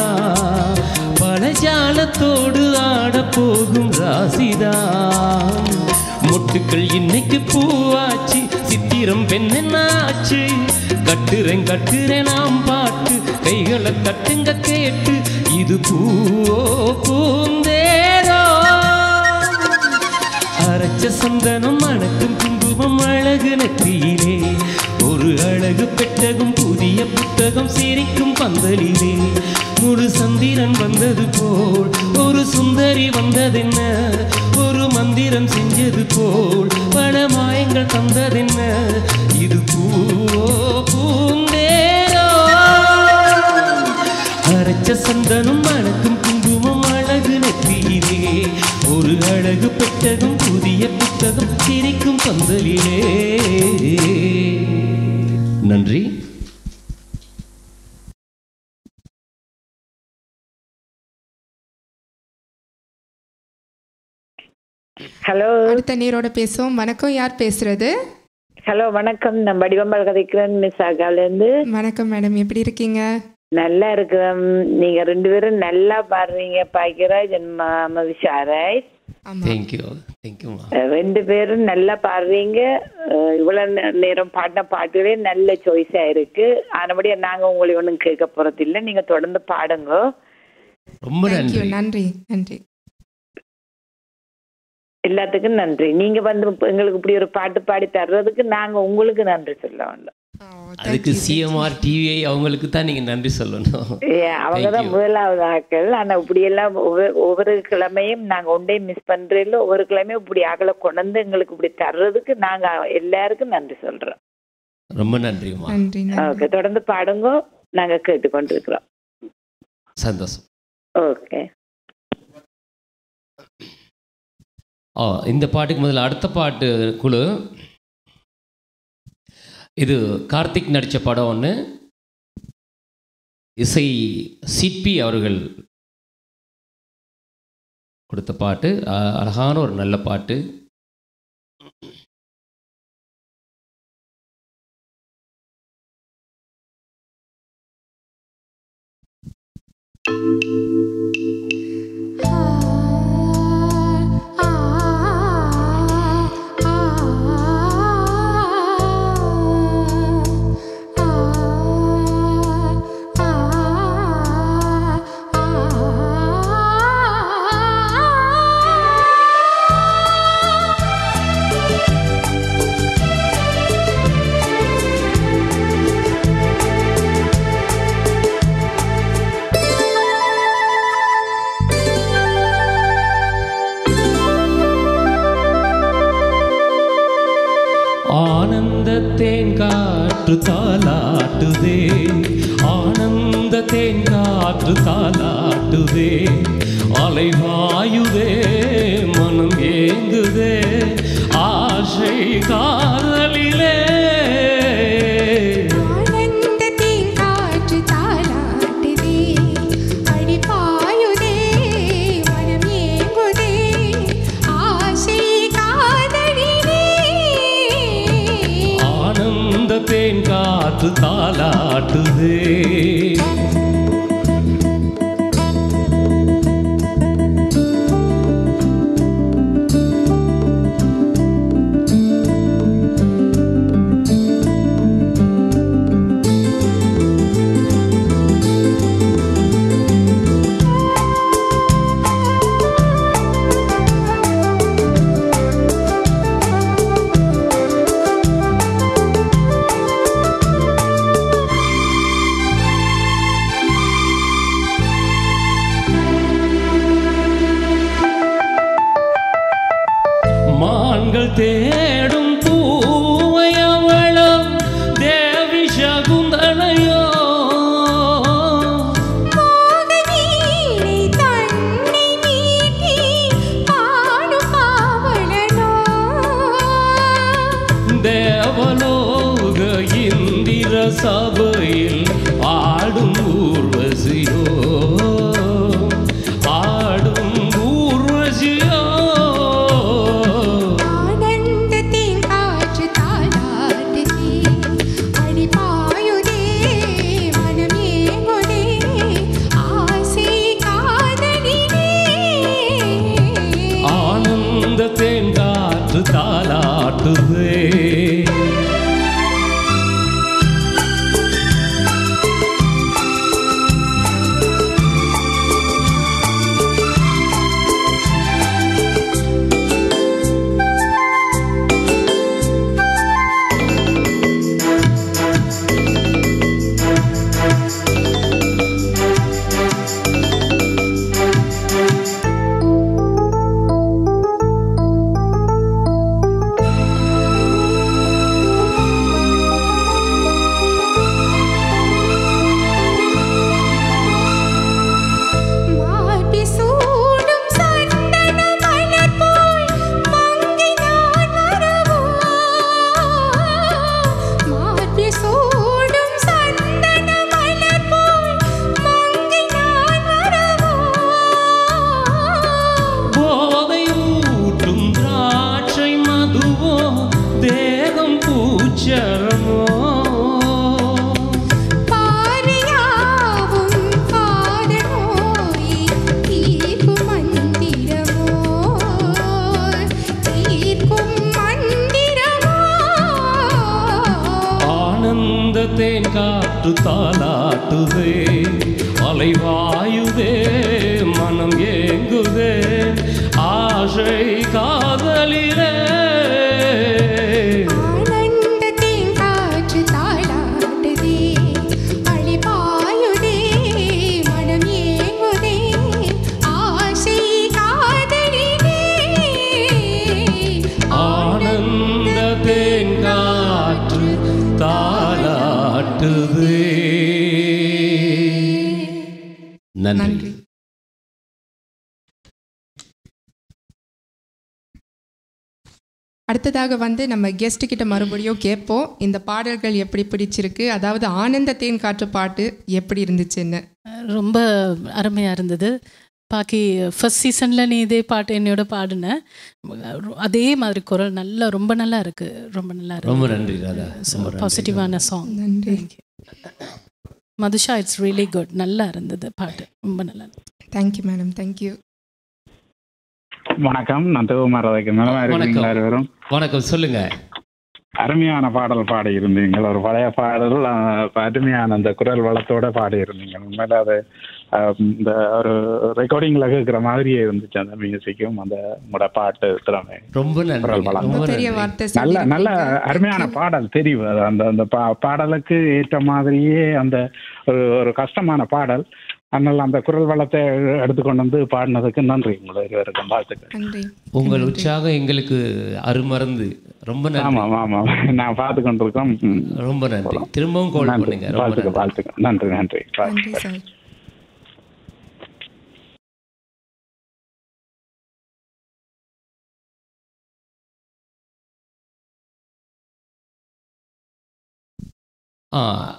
Speaker 2: பலஜாலத்தோடு ஆடப் போகும் ராசிதா மொட்டுக்கள் இன்னைக்கு பூவாச்சு சித்திரம் பெண்ணாச்சு கட்டுறேன் கட்டுறேன் நாம் பாட்டு கைகளை தட்டுங்க கேட்டு இது பூவோ பூந்தேரோ அரைச்ச சந்தனம் மணக்கும் குங்குமம் அழகு நெற்றியிலே ஒரு அழகு பெட்டகம் புதிய புத்தகம் சிரிக்கும் பந்தலிலே முழு சந்திரன் வந்தது போல் ஒரு சுந்தரி வந்ததென்ன ஒரு மந்திரம் செஞ்சது போல் பல மாயங்கள் தந்ததென்ன இது பூவோ பூந்தேரோ அரைச்ச சந்தனம் மணக்கும் குங்குமம் அழகு நெற்றியிலே ஒரு அழகு பெட்டகம் புதிய புத்தகம் சிரிக்கும் பந்தலிலே நன்றி
Speaker 12: ஹலோ
Speaker 3: அடுத்த நீரோட பேசுவோம் வணக்கம் யார் பேசுறது
Speaker 12: ஹலோ வணக்கம் நான் வடிவம்பால் கதைக்கிறேன் மிஸ் ஆகாலேருந்து
Speaker 3: வணக்கம் மேடம் எப்படி இருக்கீங்க
Speaker 12: நல்லா இருக்கிறோம் நீங்க ரெண்டு பேரும் நல்லா பாடுறீங்க பாக்கியராஜ் மதுஷாராஜ்
Speaker 2: தேங்க்யூ தேங்க்யூமா
Speaker 12: ரெண்டு பேரும் நல்லா பாடுறீங்க அஹ் இவ்வளவு நே- நேரம் பாடின பாட்டுகளே நல்ல சாய்ஸா இருக்கு ஆனபடியா நாங்க உங்களை ஒன்றும் கேட்க போறது இல்லை நீங்க தொடர்ந்து பாடுங்க
Speaker 2: ரொம்ப
Speaker 3: தேங்க்யூ
Speaker 2: நன்றி
Speaker 3: நன்றி நன்றி
Speaker 12: எல்லாத்துக்கும் நன்றி நீங்க வந்து இப்ப எங்களுக்கு இப்படி ஒரு பாட்டு பாடி தர்றதுக்கு நாங்க உங்களுக்கு நன்றி சொல்ல வேண்டும்
Speaker 2: அதுக்கு சிஎம்ஆர் டிவிஐ அவங்களுக்கு தான் நீங்க நன்றி சொல்லணும்
Speaker 12: ஏ, அவங்கதான்
Speaker 2: Thank you.
Speaker 12: முதலாவது ஆட்கள் ஆனா இப்படி எல்லாம் ஒவ்வொரு ஒவ்வொரு கிழமையும் நாங்க ஒன்றே மிஸ் பண்றதில்ல ஒவ்வொரு கிழமையும் இப்படி அகல கொண்டு எங்களுக்கு இப்படி தர்றதுக்கு நாங்க எல்லாருக்கும் நன்றி சொல்றோம்
Speaker 2: ரொம்ப நன்றிம்மா
Speaker 3: நன்றி
Speaker 12: ஓகே தொடர்ந்து பாடுங்க நாங்க கேட்டுக்கொண்டிருக்கிறோம்
Speaker 2: சந்தோஷம்
Speaker 12: ஓகே
Speaker 2: ஆ இந்த பாட்டுக்கு முதல்ல அடுத்த பாட்டு குழு இது கார்த்திக் நடித்த படம் ஒன்று இசை சிற்பி அவர்கள் கொடுத்த பாட்டு அ, அழகான ஒரு நல்ல பாட்டு ஆனந்த தேங்காற்று தாலாட்டுதே ஆனந்த தேங்காற்று தாலாட்டுதே அலைவாயுதே மனம் ஏங்குதே ஆசை காதலிலே
Speaker 9: ஆனந்த தேங்காற்று தாலாட்டுதே அடிபாயுதே மனம் ஏங்குதே ஆசை காதலிலே
Speaker 2: ஆனந்த தேங்காற்று தாலாட்டுதே ஏங்குதே ஆசை காதலிலே
Speaker 9: ஆனந்தத்தின் காற்று தாளாட்டுதே அழிபாயுதே மனம் ஏங்குதே ஆசை காதலிலே
Speaker 2: ஆனந்த தேங்காற்று தாலாட்டுதே நன்றி
Speaker 3: அடுத்ததாக வந்து நம்ம கெஸ்ட் கிட்ட மறுபடியும் கேட்போம் இந்த பாடல்கள் எப்படி பிடிச்சிருக்கு அதாவது ஆனந்த தேன் காற்று பாட்டு எப்படி இருந்துச்சுன்னு
Speaker 4: ரொம்ப அருமையாக இருந்தது பாக்கி ஃபர்ஸ்ட் சீசனில் நீ இதே பாட்டு என்னோட பாடின அதே மாதிரி குரல் நல்லா ரொம்ப நல்லா இருக்கு ரொம்ப நல்லா இருக்கு
Speaker 2: ரொம்ப நன்றி ராதா ரொம்ப நன்றி.
Speaker 4: பாசிட்டிவான சாங்
Speaker 3: நன்றி
Speaker 4: மதுஷா இட்ஸ் ரியலி குட் நல்லா இருந்தது பாட்டு ரொம்ப நல்லா இருந்தது
Speaker 3: தேங்க்யூ மேடம் தேங்க்யூ
Speaker 10: வணக்கம் நான் தேவமார் அதுக்கு நிலமா இருக்கீங்களா இருவரும்
Speaker 2: வணக்கம் சொல்லுங்க
Speaker 10: அருமையான பாடல் பாடி இருந்தீங்க ஒரு பழைய பாடல் அஹ், அருமையான அந்த குரல் வளத்தோட பாடி இருந்தீங்க உண்மையில அது அஹ், இந்த ஒரு ரெக்கார்டிங்ல கேட்குற மாதிரியே இருந்துச்சு அந்த மியூசிக்கும் அந்த உங்களோட பாட்டு திறமை
Speaker 2: ரொம்ப நன்றி
Speaker 10: குரல் வளம்
Speaker 2: ரொம்ப
Speaker 3: பெரிய
Speaker 2: நன்றி
Speaker 3: வார்த்தை
Speaker 10: நல்ல
Speaker 3: சொல்லியிருக்கீங்க.
Speaker 10: நல்ல அருமையான பாடல் தெரிவு அது அந்த அந்த பா பாடலுக்கு ஏற்ற மாதிரியே அந்த ஒரு ஒரு கஷ்டமான பாடல் அதனால அந்த குரல் வளத்தை எடுத்துக்கொண்டு வந்து பாடினதுக்கு நன்றி உங்களை இருவருக்கும் வாழ்த்துக்கள்
Speaker 3: நன்றி
Speaker 2: உங்கள் உற்சாகம் எங்களுக்கு அருமருந்து ரொம்ப நன்றி
Speaker 10: ஆமாம் ஆமாம் நான் பார்த்து கொண்டிருக்கோம் ம்.
Speaker 2: ரொம்ப நன்றி திரும்பவும் கால்
Speaker 10: நன்றி
Speaker 2: பண்ணுங்க ரொம்ப
Speaker 10: வாழ்த்துக்கள்
Speaker 2: நன்றி
Speaker 10: வாழ்த்துக்கள் நன்றி நன்றி
Speaker 3: நன்றி
Speaker 10: வாழ்த்துக்கள்
Speaker 3: சார்
Speaker 2: ஆ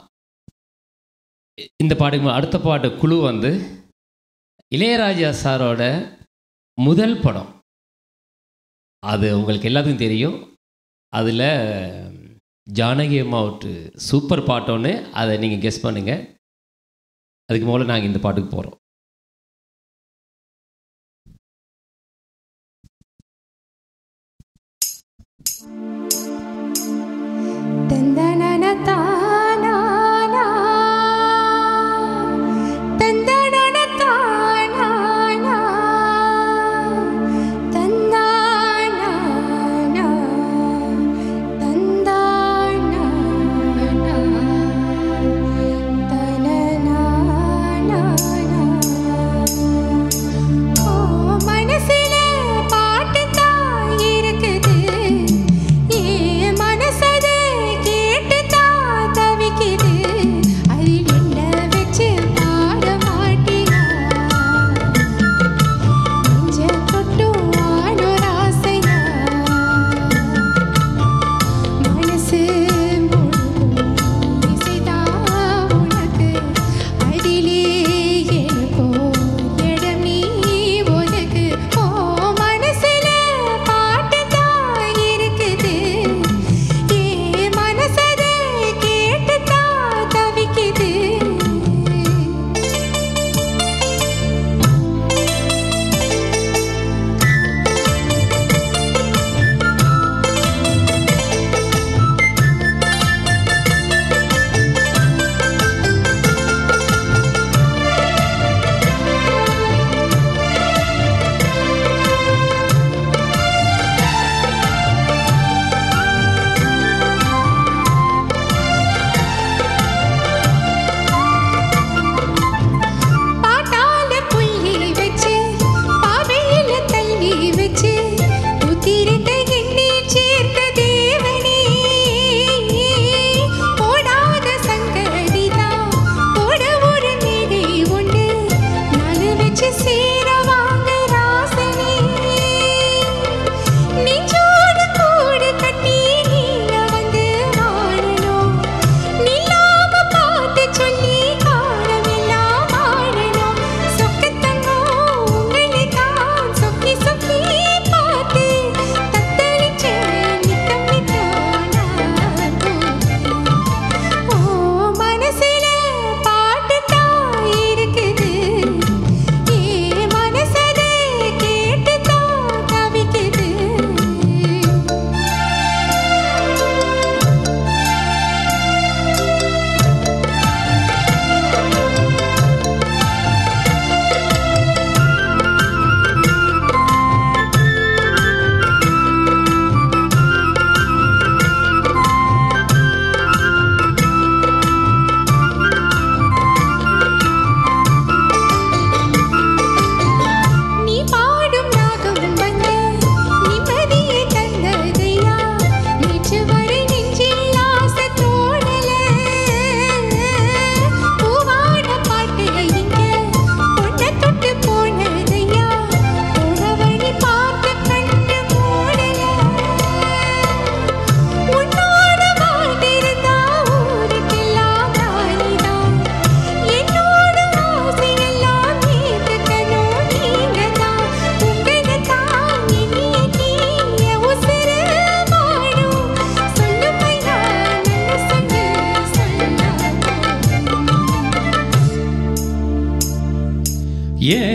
Speaker 2: இந்த பாட்டுக்கு அடுத்த பாட்டு குழு வந்து இளையராஜா சாரோட முதல் படம் அது உங்களுக்கு எல்லாத்துக்கும் தெரியும் அதில் ஜானகி அம்மாவுட்டு சூப்பர் பாட்டு ஒன்று அதை நீங்கள் கெஸ் பண்ணுங்கள் அதுக்கு முதல்ல நாங்கள் இந்த பாட்டுக்கு போகிறோம்
Speaker 9: தந்தனன தானானா தந்தனன தானானா தந்தானானா தந்தானானா தனனானா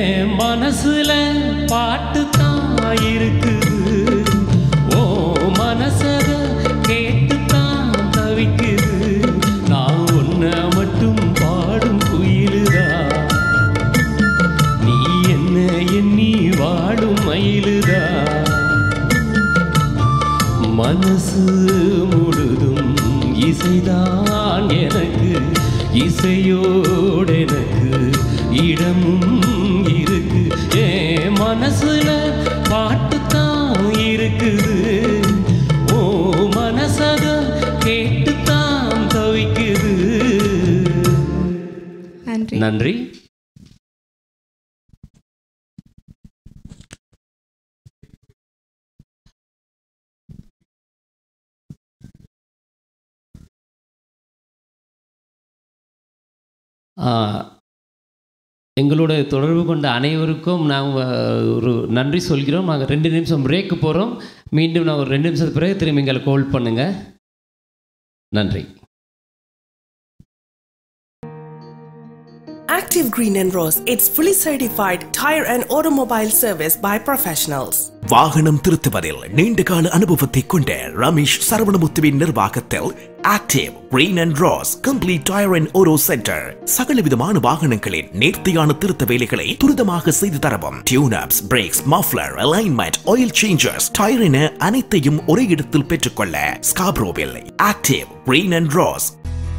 Speaker 2: என் மனசுல பாட்டு தான் இருக்குது ஓ மனசத கேட்டு தான் தவிக்குது நான் ஒன்ன மட்டும் பாடும் குயிலுதான் நீ என்ன எண்ணி வாழும் மயிலுதா மனசு முழுதும் இசைதான் எனக்கு இசையோடு எனக்கு இடமும் இருக்கு ஏ மனசுல பாட்டு தான் இருக்குது ஓ மனசத கேட்டு தான் தவிக்குது
Speaker 3: நன்றி
Speaker 2: நன்றி ஆ, எங்களோட தொடர்பு கொண்ட அனைவருக்கும் நாங்கள் ஒரு நன்றி சொல்கிறோம் நாங்கள் ரெண்டு நிமிஷம் பிரேக்கு போகிறோம் மீண்டும் நான் ஒரு ரெண்டு நிமிஷத்துக்கு பிறகு திரும்பி எங்களை கால் பண்ணுங்கள் நன்றி
Speaker 13: Active Green and Rose, it's fully certified tire and automobile service by professionals.
Speaker 14: வாகனம் திருத்துவதில் நீண்டகால அனுபவத்தை கொண்ட ரமேஷ் சரவணமுத்துவின் நிர்வாகத்தில் active green and rose complete tyre and ஓரோ சென்டர் சகல விதமான வாகனங்களின் நேர்த்தியான திருத்த வேலைகளை துரிதமாக செய்து தரவும் tune ups brakes muffler alignment oil changers tyre என அனைத்தையும் ஒரே இடத்தில் பெற்றுக்கொள்ள ஸ்காப்ரோவில் ஆக்டிவ் கிரீன் அண்ட் ரோஸ்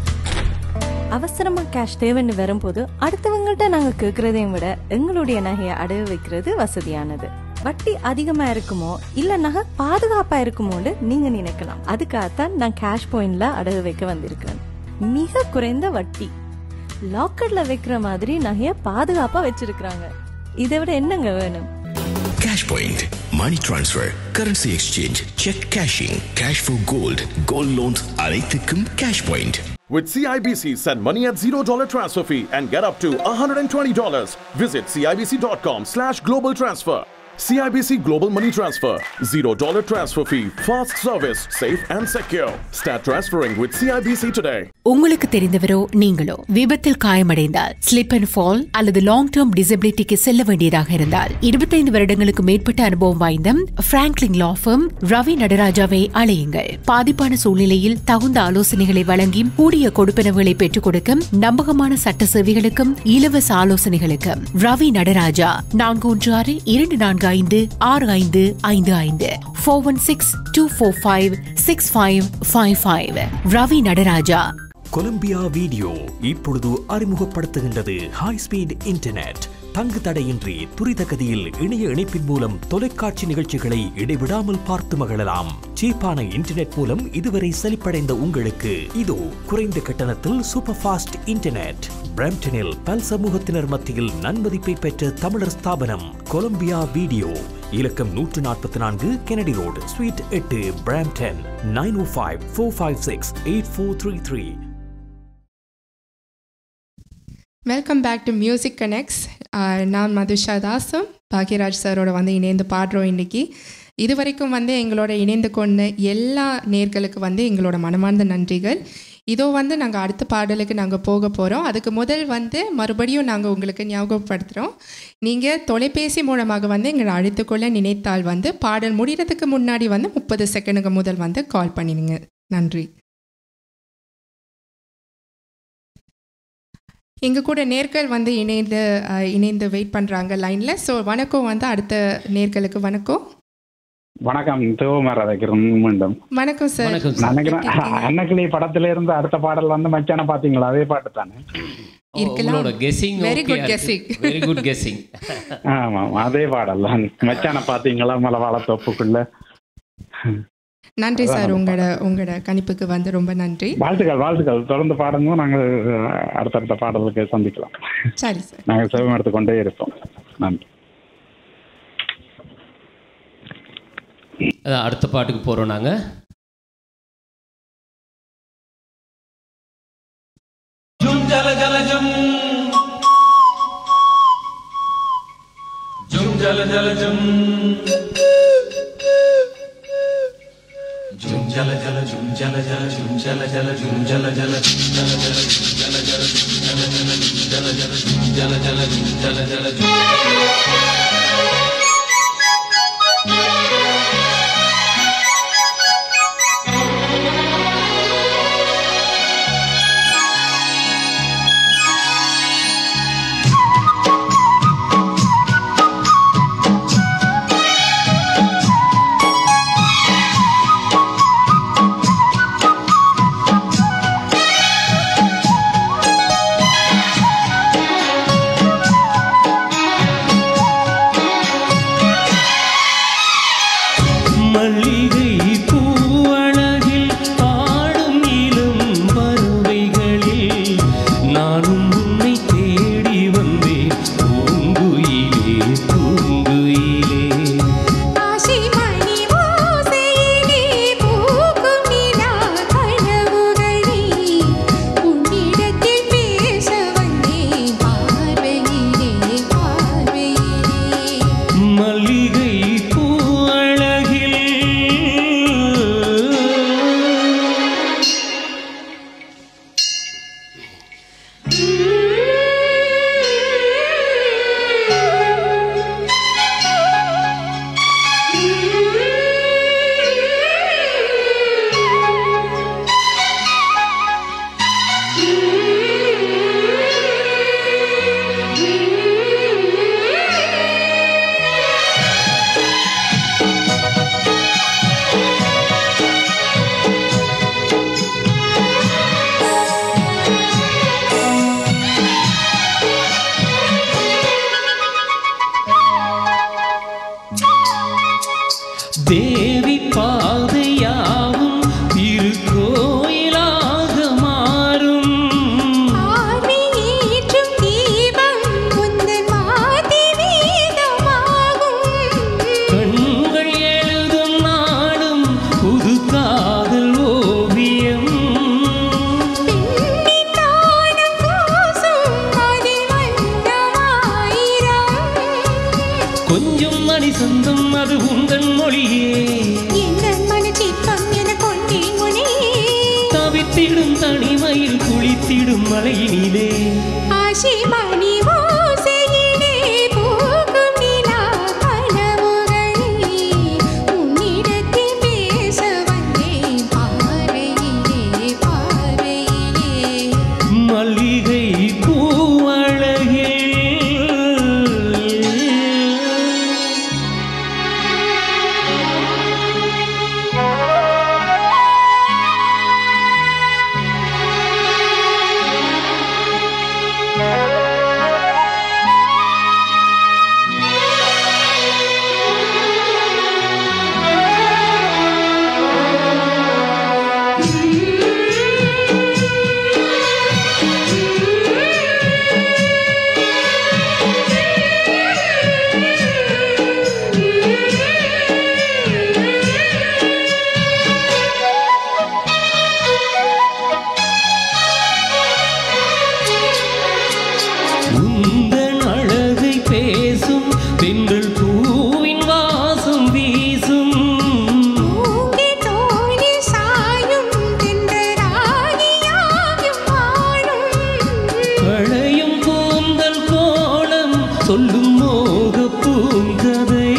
Speaker 15: அவசரமா கேஷ் தேவைன்னு வரும்போது அடுத்தவங்கள்ட்ட நாங்க கேக்குறதையும் விட எங்களுடைய நகையை அடகு வைக்கிறது வசதியானது வட்டி அதிகமா இருக்குமோ இல்ல நகை பாதுகாப்பா இருக்குமோன்னு நீங்க நினைக்கலாம் அதுக்காகத்தான் நான் கேஷ் பாயிண்ட்ல அடகு வைக்க வந்திருக்கேன் மிக குறைந்த வட்டி லாக்கர்ல வைக்கிற மாதிரி நகைய பாதுகாப்பா வச்சிருக்காங்க இதை விட என்னங்க வேணும்
Speaker 16: Cash Point, money transfer, currency exchange, check cashing, cash for gold, gold loans அனைத்துக்கும் Cash Point.
Speaker 17: With CIBC, send money at $0 transfer fee and get up to $120. Visit CIBC.com slash global transfer. CIBC Global Money Transfer. $0 transfer fee. Fast service. Safe and secure. Start transferring with CIBC today.
Speaker 18: உங்களுக்கு தெரிந்தவரோ நீங்களோ விபத்தில் காயமடைந்தால் slip and fall அல்லது long term டிசபிலிட்டிக்கு செல்ல வேண்டியதாக இருந்தால் இருபத்தைந்து வருடங்களுக்கு மேற்பட்ட அனுபவம் வாய்ந்த பிராங்க்லின் லா firm ரவி நடராஜாவை அழையுங்கள் பாதிப்பான சூழ்நிலையில் தகுந்த ஆலோசனைகளை வழங்கி கூடிய கொடுப்பனவுகளை பெற்றுக் கொடுக்கும் நம்பகமான சட்ட சேவைகளுக்கும் இலவச ஆலோசனைகளுக்கும் ரவி நடராஜா நான்கு ஒன்று ஆறு இரண்டு நான்கு ஐந்து ஆறு ஐந்து ஐந்து ஐந்து four one six two four five six five five five Ravi Nataraja
Speaker 14: Columbia video இப்பொழுது அறிமுகப்படுத்துகின்றது ஹை ஸ்பீட் இன்டர்நெட் தங்கு தடையின்றி துரித கதியில் இணைய இணைப்பின் மூலம் தொலைக்காட்சி நிகழ்ச்சிகளை இடைவிடாமல் பார்த்து மகிழலாம் சீப்பான இன்டர்நெட் மூலம் இதுவரை செழிப்படைந்த உங்களுக்கு இதோ குறைந்த கட்டணத்தில் சூப்பர் ஃபாஸ்ட் இன்டர்நெட் பிரம்டனில் பல் சமூகத்தினர் மத்தியில் நன்மதிப்பை பெற்ற தமிழர் ஸ்தாபனம் கொலம்பியா வீடியோ இலக்கம் நூற்று நாற்பத்தி நான்கு கெனடி ரோடு ஸ்வீட் எட்டு Brampton nine O five four five six eight four three three
Speaker 3: welcome back to music connects நான் மதுஷா தாசும் பாக்யராஜ் சாரோட வந்து இணைந்து பாடுறோம் இன்னைக்கு இது வரைக்கும் வந்து எங்களோட இணைந்து கொண்ட எல்லா நேர்களுக்கு வந்து எங்களோட மனமார்ந்த நன்றிகள் இதோ வந்து நாங்கள் அடுத்த பாடலுக்கு நாங்கள் போக போகிறோம் அதுக்கு முதல் வந்து மறுபடியும் நாங்கள் உங்களுக்கு ஞாபகப்படுத்துகிறோம் நீங்கள் தொலைபேசி மூலமாக வந்து எங்களை அழைத்துக்கொள்ள நினைத்தால் வந்து பாடல் முடிகிறதுக்கு முன்னாடி வந்து முப்பது செகண்டுக்கு முதல் வந்து கால் பண்ணிடுங்க நன்றி எங்கள் கூட நேர்கள் வந்து இணைந்து அஹ், இணைந்து வெயிட் பண்ணுறாங்க லைனில் ஸோ வணக்கம் வந்து அடுத்த நேர்களுக்கு வணக்கம்
Speaker 10: வணக்கம் தேவமரதைக்கிறோம் மீண்டும்
Speaker 3: வணக்கம் சார்
Speaker 10: நான் நினைக்கிறேன் அன்னக்கிளி படத்துல இருந்து அடுத்த பாடல் வந்து மச்சான பாத்தீங்களா அதே பாட்டு தானே
Speaker 2: உங்களோட guessing
Speaker 3: Very good guessing.
Speaker 2: Very good guessing
Speaker 10: ஆமா ஆமா, அதே பாடல் தான் மச்சான பாத்தீங்களா மலவாழ தோப்புக்குள்ள
Speaker 3: நன்றி
Speaker 10: அதான்
Speaker 3: சார்
Speaker 10: நம்ம
Speaker 3: உங்களோட உங்களோட கணிப்புக்கு வந்து ரொம்ப நன்றி
Speaker 10: வாழ்த்துக்கள் வாழ்த்துக்கள் தொடர்ந்து பாடுங்க நாங்கள் அஹ், அடுத்தடுத்த பாடலுக்கு சந்திக்கலாம்
Speaker 3: சரி சார்
Speaker 10: நாங்கள் செவம் எடுத்துக்கொண்டே இருப்போம் நன்றி
Speaker 2: அதான் அடுத்த பாட்டுக்கு போகிறோம் நாங்கள்
Speaker 19: ஜும் ஜல ஜல ஜும் ஜும் ஜல ஜல ஜும் ஜும் ஜல ஜல ஜும் ஜல ஜல ஜும் ஜல ஜல ஜும் ஜல ஜல ஜும் ஜல ஜல ஜும் ஜல ஜல ஜும் ஜல ஜல ஜும் ஜல ஜல ஜும் ஜல ஜல ஜும் ஜல ஜல ஜும்
Speaker 20: மல்லிகை பூவழகில் பாடும் இளம் பறவைகளில் நானும் உன்னை தேடி வந்தேன் பூங்குயிலே பூங்குயிலே
Speaker 9: ஆசை மணி ஓசையிலே பூக்கும் நிலா கனவுகளே உன்னிடத்தில் பேச வந்தேன் பார்வையிலே பார்வையிலே
Speaker 20: மல்லிகை பூவழகில் தேவி பாதையாவும் திருக்கோயிலாக மாறும்
Speaker 9: ஆவியேற்றும் தீபம் உந்தன் மாதி வேதமாகும்
Speaker 20: கண்கள் எழுதும் நாளும் புது காதல் ஓவியம்
Speaker 9: பெண்ணின் நாணம் கூசும் அதில் வண்ணமாயிரம்
Speaker 20: கொஞ்சம் மணி சொந்தம் அது உந்தன் மொழியே
Speaker 9: எந்தன் மனச்சிற்பம் என கொண்டேன் உனே
Speaker 20: தவித்திடும் தனிமையில் குளித்திடும் மலையினிலே
Speaker 9: ஆசை மணி ஓசையிலே பூக்கும் நிலா கனவுகளே உன்னிடத்தில் பேச வந்தேன் பார்வையிலே பார்வையிலே
Speaker 20: மல்லிகை பூவழகில் உந்தன் அழகை பேசும் தென்றல் பூவின் வாசம் வீசும்
Speaker 9: பூங்கி தோளில் சாயும் தென்றராணியாயும் வாழும்
Speaker 20: களையும் கூந்தல் கோலம் சொல்லும் மோக பூங்கதை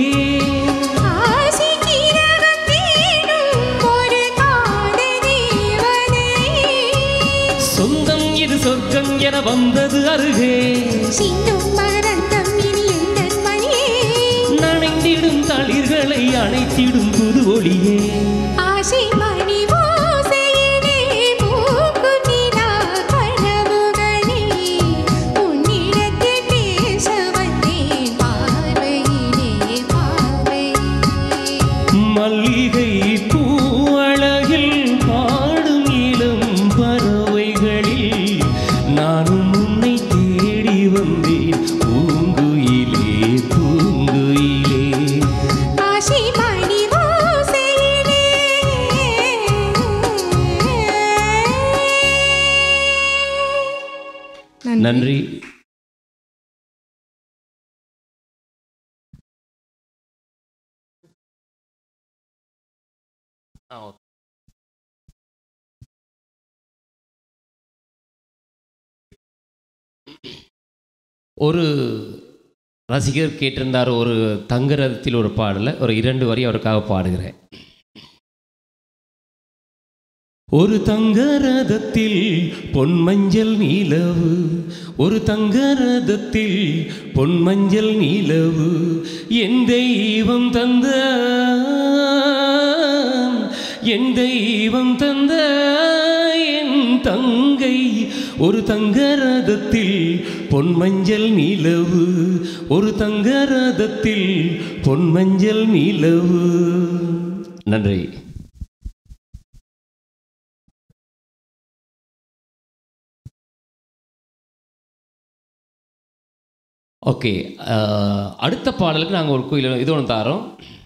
Speaker 9: ஆசை கிரகம் தேடும் ஒரு காதல் தேவதை
Speaker 20: சொந்தம் இது சொர்க்கம் என வந்தது அருகே
Speaker 9: சிந்தும் மகரந்தம் இனி எந்தன் மணியே
Speaker 20: நனைந்திடும் தளிர்களை அணைத்திடும் புது ஒளியே
Speaker 9: ஆசை மணி ஓசையிலே பூக்கும் நிலா கனவுகளே உன்னிடத்தில் பேச வந்தேன் பார்வையிலே பார்வையிலே
Speaker 20: மல்லிகை பூவழகில் பாடும் இளம் பறவைகளில் நானும் உன்னை தேடி வந்தேன் பூங்குயிலே பூங்குயிலே
Speaker 9: ஆசை மணி ஓசையிலே
Speaker 2: நன்றி ஆ ஓகே ஒரு ரசிகர் கேட்டிருந்தார் ஒரு தங்கரதத்தில் ஒரு பாடலை ஒரு இரண்டு வரி அவருக்காக பாடுகிறேன் ஒரு தங்கரதத்தில் பொன்மஞ்சள் நீலவு ஒரு தங்கரதத்தில் பொன்மஞ்சள் நீலவு என் தெய்வம் தந்த என் தெய்வம் தந்த என் தங்கை ஒரு தங்கரதத்தில் பொன்மஞ்சள் நீலவு ஒரு தங்கரதத்தில் பொன்மஞ்சள் நீலவு நன்றி ஓகே அடுத்த பாடலுக்கு நாங்கள் ஒரு கோயில் இது ஒன்று தாரோம்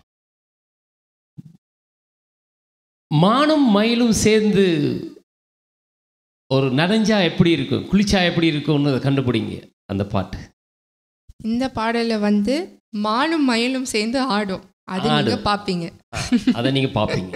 Speaker 2: மானும் மயிலும் சேர்ந்து ஒரு நனைஞ்சா எப்படி இருக்கும் குளிச்சா எப்படி இருக்கும்னு அதை கண்டுபிடிங்க அந்த பாட்டு
Speaker 3: இந்த பாடலில் வந்து மானும் மயிலும் சேர்ந்து ஆடும் அது
Speaker 2: ஆடும்.
Speaker 3: நீங்க பார்ப்பீங்க
Speaker 2: அதை நீங்கள் பார்ப்பீங்க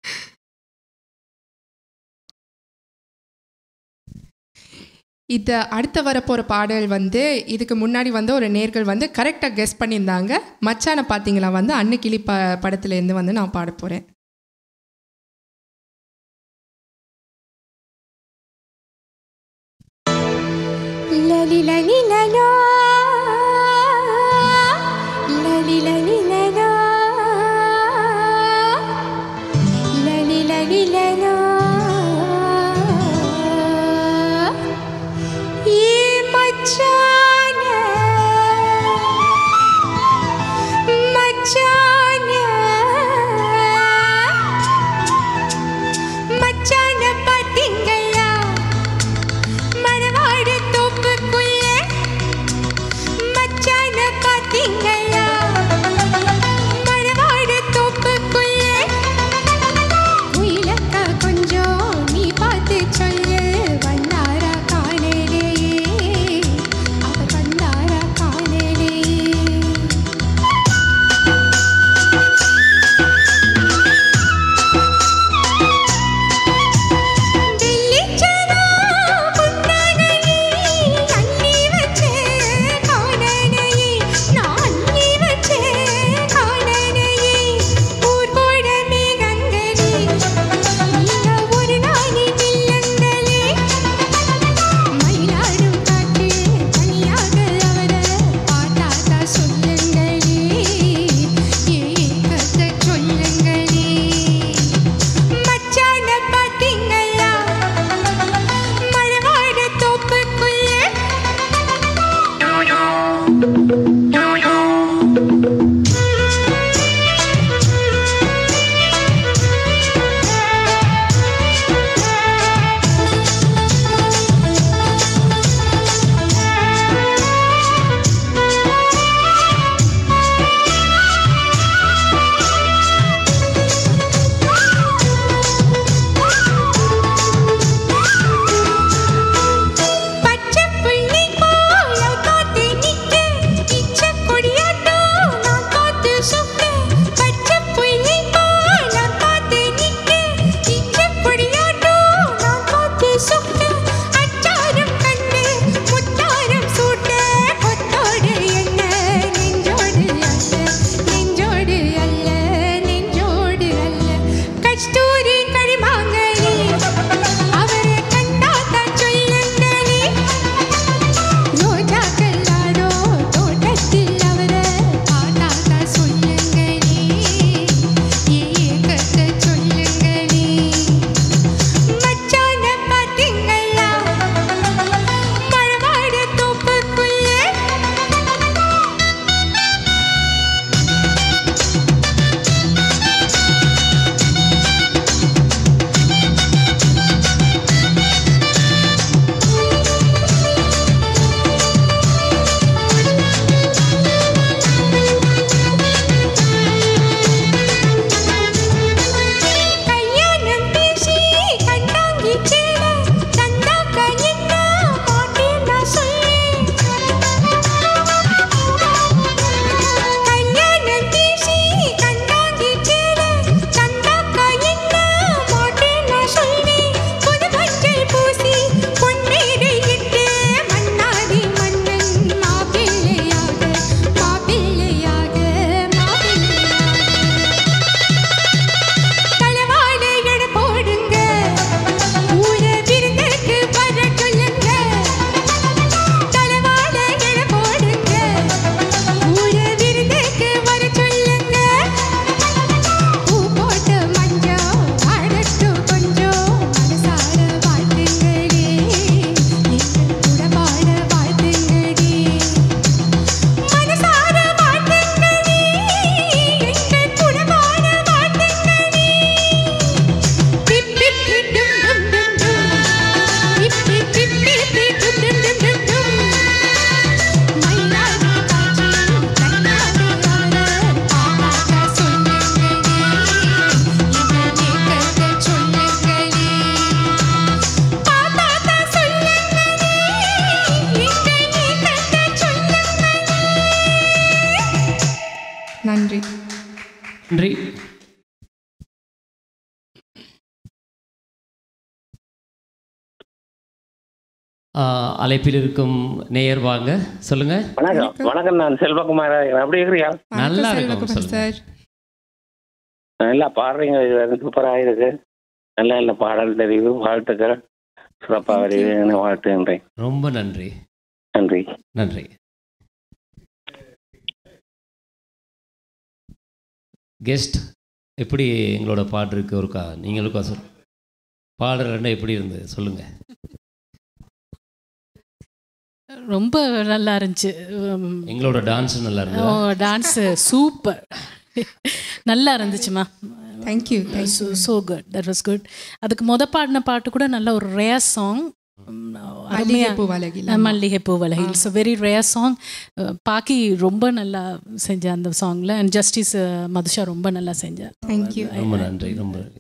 Speaker 3: இது அடுத்த வரப்போகிற பாடல் வந்து இதுக்கு முன்னாடி வந்து ஒரு நேர்கள் வந்து கரெக்டாக கெஸ் பண்ணியிருந்தாங்க மச்சானை பார்த்தீங்களா வந்து அன்னைக்கிளி ப படத்துலேருந்து வந்து நான் பாட போகிறேன்
Speaker 9: லலி லலி லலா லலி லலி லலா லலி லலி லலா ஏ மச்சான மச்சான மச்சான பாத்தீங்களா மணவாடு தோப்புக்குள்ளே
Speaker 3: நன்றி
Speaker 2: நன்றி ஆ, அழைப்பில் இருக்கும் நேயர் வாங்க சொல்லுங்க
Speaker 21: வணக்கம் வணக்கம் நான் செல்வகுமார் எப்படி இருக்கிறியா
Speaker 2: நல்லா இருக்கும் சொல்லுங்க
Speaker 3: சார்
Speaker 21: நல்லா பாடுறீங்க இது வந்து சூப்பராக இருக்கு நல்ல நல்ல பாடல் தெரியுது வாழ்த்துக்கள் சிறப்பாக வருகிறேன் வாழ்த்துகின்றேன்
Speaker 2: ரொம்ப நன்றி
Speaker 21: நன்றி
Speaker 2: நன்றி கெஸ்ட் எப்படி எங்களோட பாட்டு இருக்கு ஒருக்கா நீங்களுக்கா சொல் பாடுற ரெண்டும் எப்படி இருந்தது சொல்லுங்க
Speaker 4: ரொம்ப நல்லா இருந்துச்சு உம்,
Speaker 2: எங்களோட டான்ஸ் நல்லா
Speaker 4: ஓ
Speaker 2: இருந்தது
Speaker 4: டான்ஸு சூப்பர் நல்லா இருந்துச்சுமா
Speaker 3: thank you
Speaker 4: so good that was good அதுக்கு முத பாடின பாட்டு கூட நல்ல ஒரு ரேர் சாங்
Speaker 3: மல்லிகை பூவழகில்.
Speaker 4: மல்லிகை பூவலகில் ஸோ வெரி ரேர் சாங் பாக்கி ரொம்ப நல்லா செஞ்சேன் அந்த சாங்கில் அண்ட் ஜஸ்டிஸ் மதுஷா ரொம்ப நல்லா செஞ்சேன்
Speaker 3: தேங்க்யூ
Speaker 2: ரொம்ப நன்றி ரொம்ப நன்றி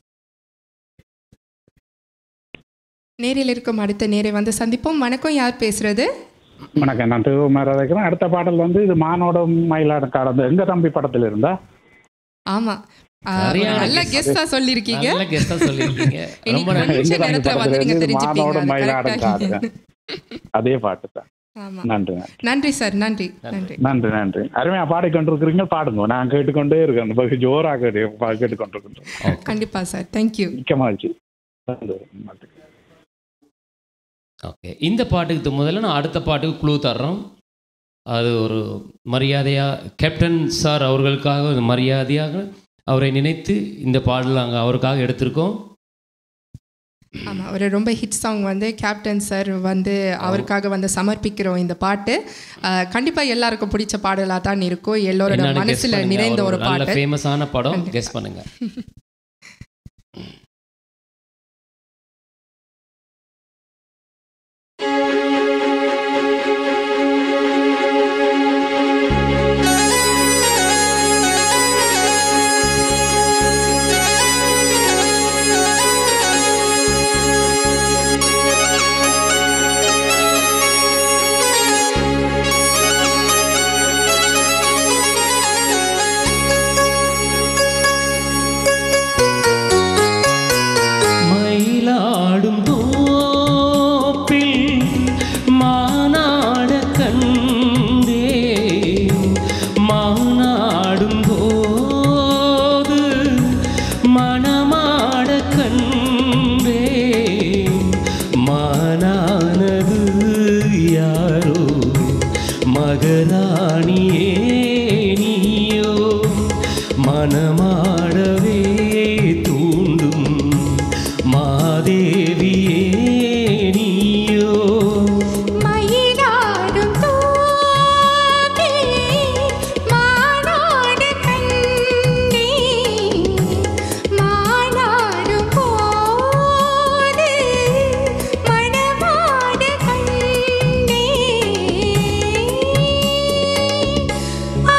Speaker 3: நேரில் இருக்கும் அடுத்த நேரை வந்து சந்திப்போம் வணக்கம் யார் பேசுறது
Speaker 10: வணக்கம் நான் திருவமாரி இருக்கிறேன் அடுத்த பாடல் வந்து இது மானோட மயிலாட காடந்து எங்க தம்பி படத்துல இருந்தா
Speaker 3: ஆமா ஆ, ஒரு
Speaker 10: சரியான
Speaker 3: நல்ல
Speaker 10: guess.
Speaker 3: கெஸ்டா சொல்லிருக்கீங்க
Speaker 2: நல்ல guess ஆ சொல்லியிருக்கீங்க.
Speaker 3: இன்னைக்கு
Speaker 2: ரொம்ப நன்றி.
Speaker 3: கொஞ்ச
Speaker 10: எங்க தம்பி
Speaker 3: நேரத்துல
Speaker 10: படத்துல
Speaker 3: வந்து நீங்க
Speaker 10: இருந்து இது
Speaker 3: தெரிஞ்சுப்பீங்க
Speaker 10: மானோட
Speaker 3: அது
Speaker 10: மயிலாட
Speaker 3: correct ஆ.
Speaker 10: காடு அதே பாட்டு தான்
Speaker 3: ஆமா
Speaker 10: நன்றி
Speaker 3: நன்றி சார் நன்றி நன்றி
Speaker 10: நன்றி நன்றி அருமையா பாடிக்கொண்டிருக்கிறீங்க பாடுங்க நான் கேட்டுக்கொண்டே இருக்கேன் வெகு ஜோரா கேட்டு கேட்டுக்கொண்டிருக்கிறேன்
Speaker 3: கண்டிப்பா சார் தேங்க்யூ
Speaker 10: மிக்க மகிழ்ச்சி நன்றி.
Speaker 2: ஓகே இந்த பாட்டுக்கு முதல்ல நான் அடுத்த பாட்டுக்கு குழு தர்றோம் அது ஒரு மரியாதையாக கேப்டன் சார் அவர்களுக்காக ஒரு மரியாதையாக அவரை நினைத்து இந்த பாடல் நாங்கள் அவருக்காக எடுத்திருக்கோம்
Speaker 3: ஆமா ஒரு ரொம்ப ஹிட் சாங் வந்து கேப்டன் சார் வந்து அவருக்காக வந்து சமர்ப்பிக்கிறோம் இந்த பாட்டு அஹ், கண்டிப்பா எல்லாருக்கும் பிடிச்ச பாடலா தான் இருக்கும் எல்லோரோட
Speaker 2: என்னன்னு guess
Speaker 3: மனசுல
Speaker 2: பண்ணுங்க.
Speaker 3: நிறைந்த ஒரு
Speaker 2: நல்ல
Speaker 3: பாட்டு
Speaker 2: ஃபேமஸான படம் கெஸ் பண்ணுங்க மயிலாடும் தோப்பில் மானாட கண்டே மானாடும் போது மணமாட கண்டே மானானது யாரோ மகராணியே நீயோ மனமாடவே தூண்டும் மாதேவியே நீயோ
Speaker 9: மயிலாடும் தோப்பே மானாடு கண்டே மானாடும் போது மணமாடு கண்டே ஆ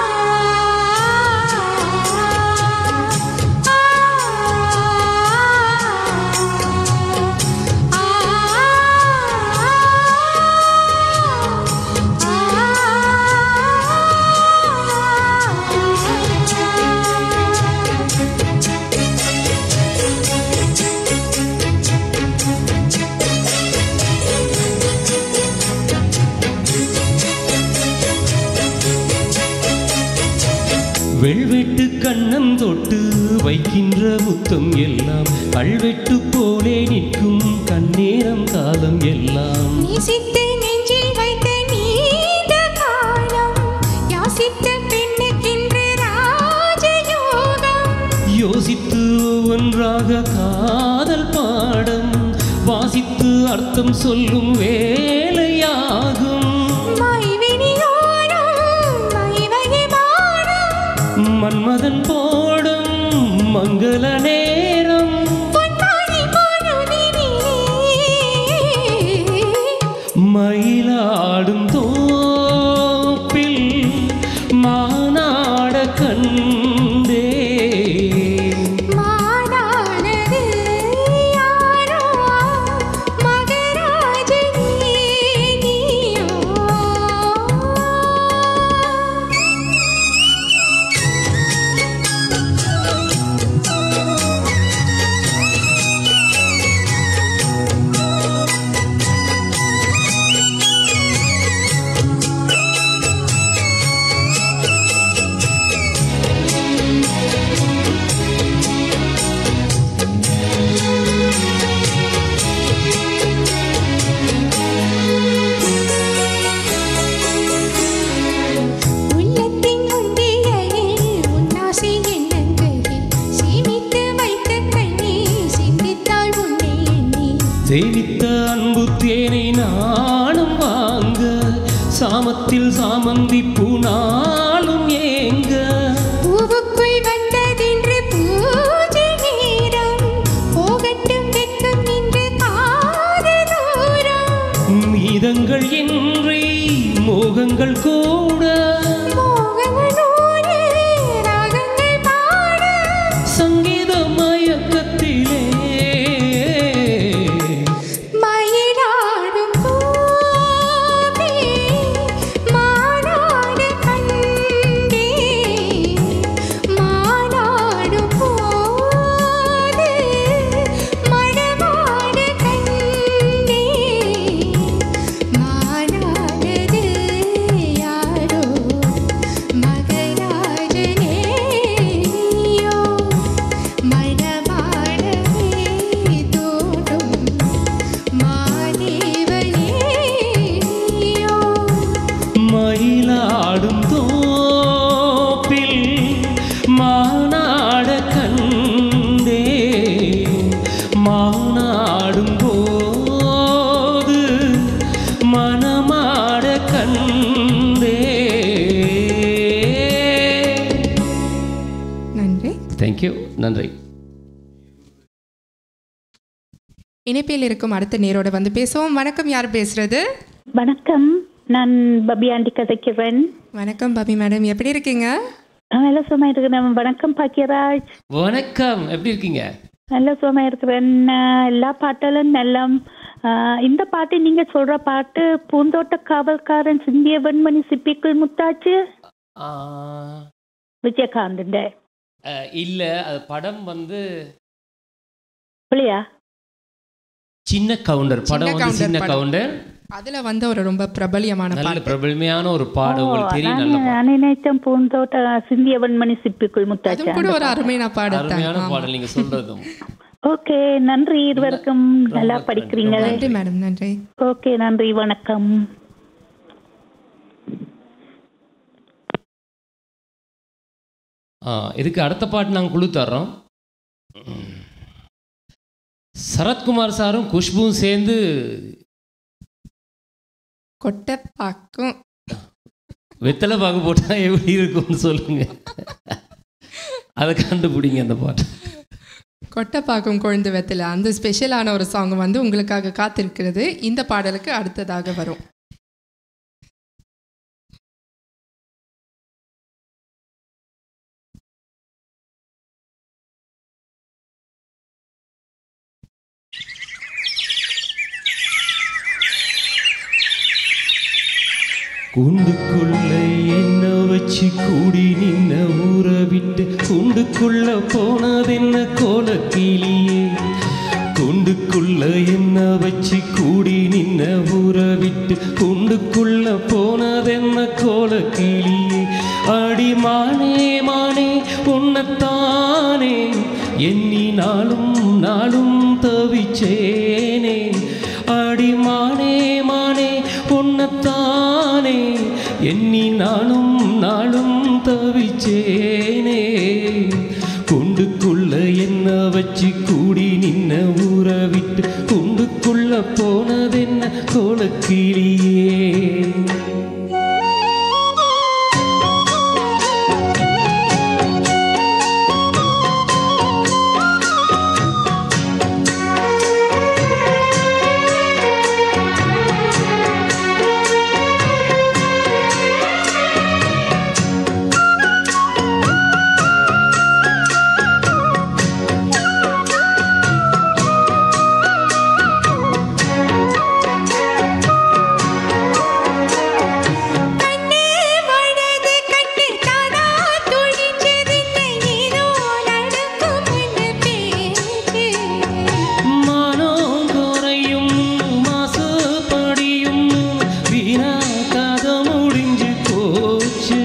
Speaker 20: வெள்வெட்டு கண்ணம் தொட்டு வைக்கின்ற முத்தம் எல்லாம் கல்வெட்டு போலே நிற்கும் கண்ணேரம் காலம் எல்லாம்
Speaker 9: நேசித்து நெஞ்சில் வைத்த நீண்ட காலம் யாசித்த பெண்ணுக்கென்று ராஜயோகம்
Speaker 20: யோசித்து ஒவ்வொன்றாக காதல் பாடம் வாசித்து அர்த்தம் சொல்லும் வேலையாகும்
Speaker 9: மைவினியோடும் மைவகிமானம்
Speaker 20: மன்மதன் போடும் மங்கள நேரம்
Speaker 9: பொன்மாரி பொழுதினிலே
Speaker 20: மயிலாடும் தோப்பில் மானாட கண்டே
Speaker 9: மானானது யாரோ மகராஜனே நீயோ
Speaker 20: வானத்தில் சாமந்தி பூனாலும் ஏங்க
Speaker 9: பூவுக்குள் வந்ததென்று பூஜை நேரம் போகட்டும் வெட்கம் நின்று காதல் தூரம்
Speaker 20: மீதங்கள் இன்றி மோகங்கள் கூட
Speaker 9: மோகங்களோடு ராகங்கள் பாட
Speaker 20: சங்கீத மயக்கத்திலே
Speaker 9: மயிலாடும் பூவே மானாடு கண்டே மானாடும் போது மணமாடு கண்டே மானானது யாரோ மகராஜனேயோ மணமாடவே தோடும் மாதேவனேயோ
Speaker 20: மயிலாடும் தோப்பில் மானாட கண்டே மானாடும் போது மனமாட கண்டே
Speaker 3: நன்றி
Speaker 2: தேங்க்யூ நன்றி
Speaker 3: இணைப்பில் இருக்கும் அடுத்த நேரோட வந்து பேசுவோம் வணக்கம் யார் பேசுறது
Speaker 8: வணக்கம் நான் பபி ஆண்டி கதைக்கிறேன்
Speaker 3: வணக்கம் பபி மேடம் எப்படி இருக்கீங்க
Speaker 8: நல்ல சுகமா இருக்கிறேன் வணக்கம் பாக்கியராஜ்
Speaker 2: வணக்கம் எப்படி இருக்கீங்க
Speaker 8: நல்ல சுகமா இருக்கிறேன் அஹ் எல்லா பாட்டாலும் நல்ல அஹ் இந்த பாட்டு நீங்க சொல்ற பாட்டு பூந்தோட்ட காவல்காரன் சிந்திய வெண்மணி சிப்பிக்குள் முத்தாச்சு
Speaker 2: ஆ,
Speaker 8: விஜயகாந்த்
Speaker 2: அஹ், இல்ல அது படம் வந்து
Speaker 8: இல்லையா
Speaker 2: சின்ன கவுண்டர் படம்
Speaker 3: சின்ன
Speaker 2: வந்து
Speaker 3: கவுண்டர்
Speaker 2: சின்ன
Speaker 3: படம்.
Speaker 2: கவுண்டர்
Speaker 3: அதுல வந்த ஒரு ரொம்ப பிரபலியமான
Speaker 2: நல்ல
Speaker 3: பாட்டு
Speaker 2: பிரபலமையான ஒரு பாடம் உங்களுக்கு தெரியும் நல்ல
Speaker 8: நான்
Speaker 2: பாடம்
Speaker 8: நான் நினைச்சேன் பூந்தோட்ட சிந்திய வெண்மணி சிப்பிக்குள் முத்தாச்சு
Speaker 3: அதுவும் கூட ஒரு அருமையான பாடத்தான்
Speaker 2: அருமையான பாடல் நீங்க சொல்றதும்
Speaker 8: ஓகே நன்றி இருவருக்கும் நல்லா படிக்கிறீங்க
Speaker 3: நன்றி மேடம் நன்றி
Speaker 8: ஓகே நன்றி வணக்கம்
Speaker 2: ஆ இதுக்கு அடுத்த பாட்டு நாங்கள் குழு தர்றோம் சரத்குமார் சாரும் குஷ்புவும் சேர்ந்து
Speaker 3: கொட்டை பாக்கும்
Speaker 2: வெத்தலை பாக்கு போட்டா எப்படி இருக்கும்னு சொல்லுங்க அதை கண்டுபிடிங்க அந்த பாட்டு
Speaker 3: கொட்டை பாக்கும் கொழுந்து வெத்தலை அந்த ஸ்பெஷலான ஒரு சாங் வந்து உங்களுக்காக காத்திருக்கிறது இந்த பாடலுக்கு அடுத்ததாக வரும்
Speaker 20: கூண்டுக்குள்ள என்ன வச்சு கூடி நின்ன ஊற விட்டு கூண்டுக்குள்ள போனதென்ன கோலக்கிளியே கூண்டுக்குள்ள என்ன வச்சு கூடி நின்ன ஊற விட்டு கூண்டுக்குள்ள போனதென்ன கோலக்கிளியே அடி மானே மானே உன்னைத்தானே எண்ணி நாளும் நாளும் தவிச்சேனே அடி மானே மானே உன்னைத்தானே எண்ணி நாளும் நாளும் தவிச்சேனே குண்டுக்குள்ள என்ன வச்சு கூடி நின்ன ஊற விட்டு குண்டுக்குள்ள போனதென்ன கோலக்கிளியே
Speaker 9: கண்ணே வடது கட்டு தானா துடிச்சதில்லை ஏதோ நடக்கும் என்று பேச்சு
Speaker 20: மானம் குறையும் மாசுபடியும் வீணா கதை முடிஞ்சு போச்சு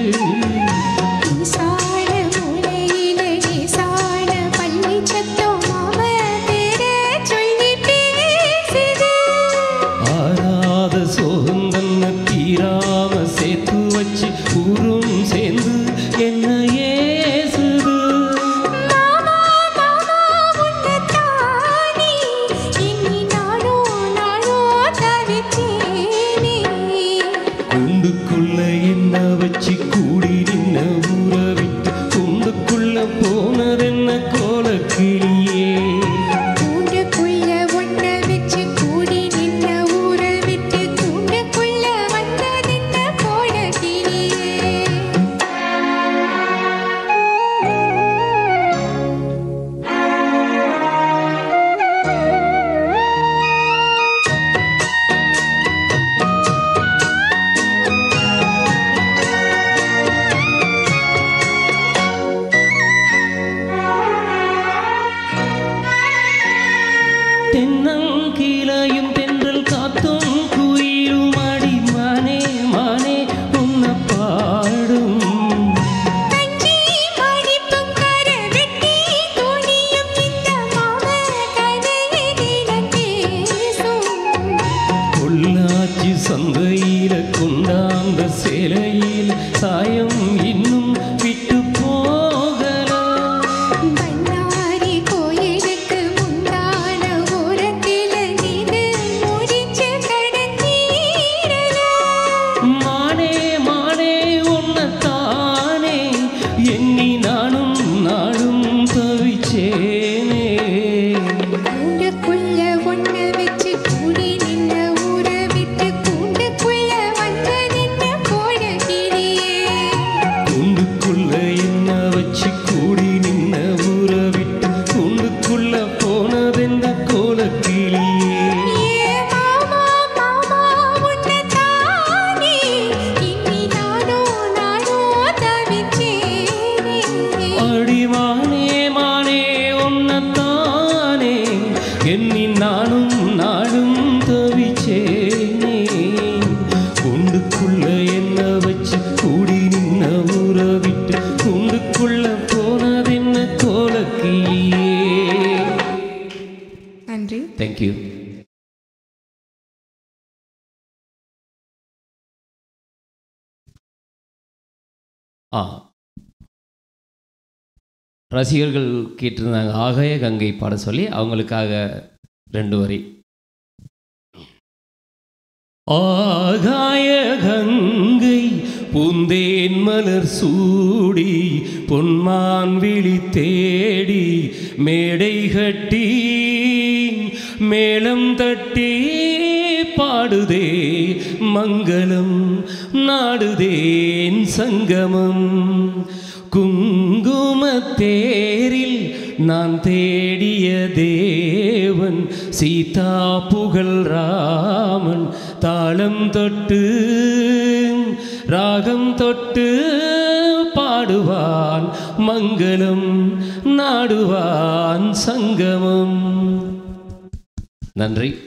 Speaker 9: ஈசான மூலையில ஈசான பள்ளி சத்தம் மாம பேர சொல்லி பேசுது
Speaker 20: ஆறாத சோகந்தன்ன தீராம சேர்த்து வச்சு ஊரும் சேர்ந்து என்ன ஏசுது
Speaker 9: மாமா மாமா உன்னதானே இன்னி நானோ நானோ தவிச்சேனே
Speaker 20: கூண்டுக்குள்ள என்ன வச்சு கூடி நின்ன ஊற விட்டு கூண்டுக்குள்ள போனதென்ன கோலக்கிளியே அடிமானே மானே ஒன்னத்தானே எண்ணி நானும் நாடும் தவிச்சேனே குண்டுக்குள்ள என்ன வச்சு கூடி நின்ன ஊற விட்டு குண்டுக்குள்ள போனதென்ன கோலக்கிளியே
Speaker 3: நன்றி
Speaker 2: தேங்க்யூ ஆ ரசிகர்கள் கேட்டிருந்தாங்க ஆகாய கங்கை பாட சொல்லி அவங்களுக்காக ரெண்டு வரி ஆகாய கங்கை பூந்தேன் மலர் சூடி பொன்மான் விழி தேடி மேடை கட்டி மேளம் தட்டி பாடுதே மங்களம் நாடுதேன் சங்கமம் குங்குமத்தேரில் நான் தேடிய தேவன் சீதா புகழ் ராமன் தாளம் தொட்டு ராகம் தொட்டு பாடுவான் மங்களம் நாடுவான் சங்கமம் நன்றி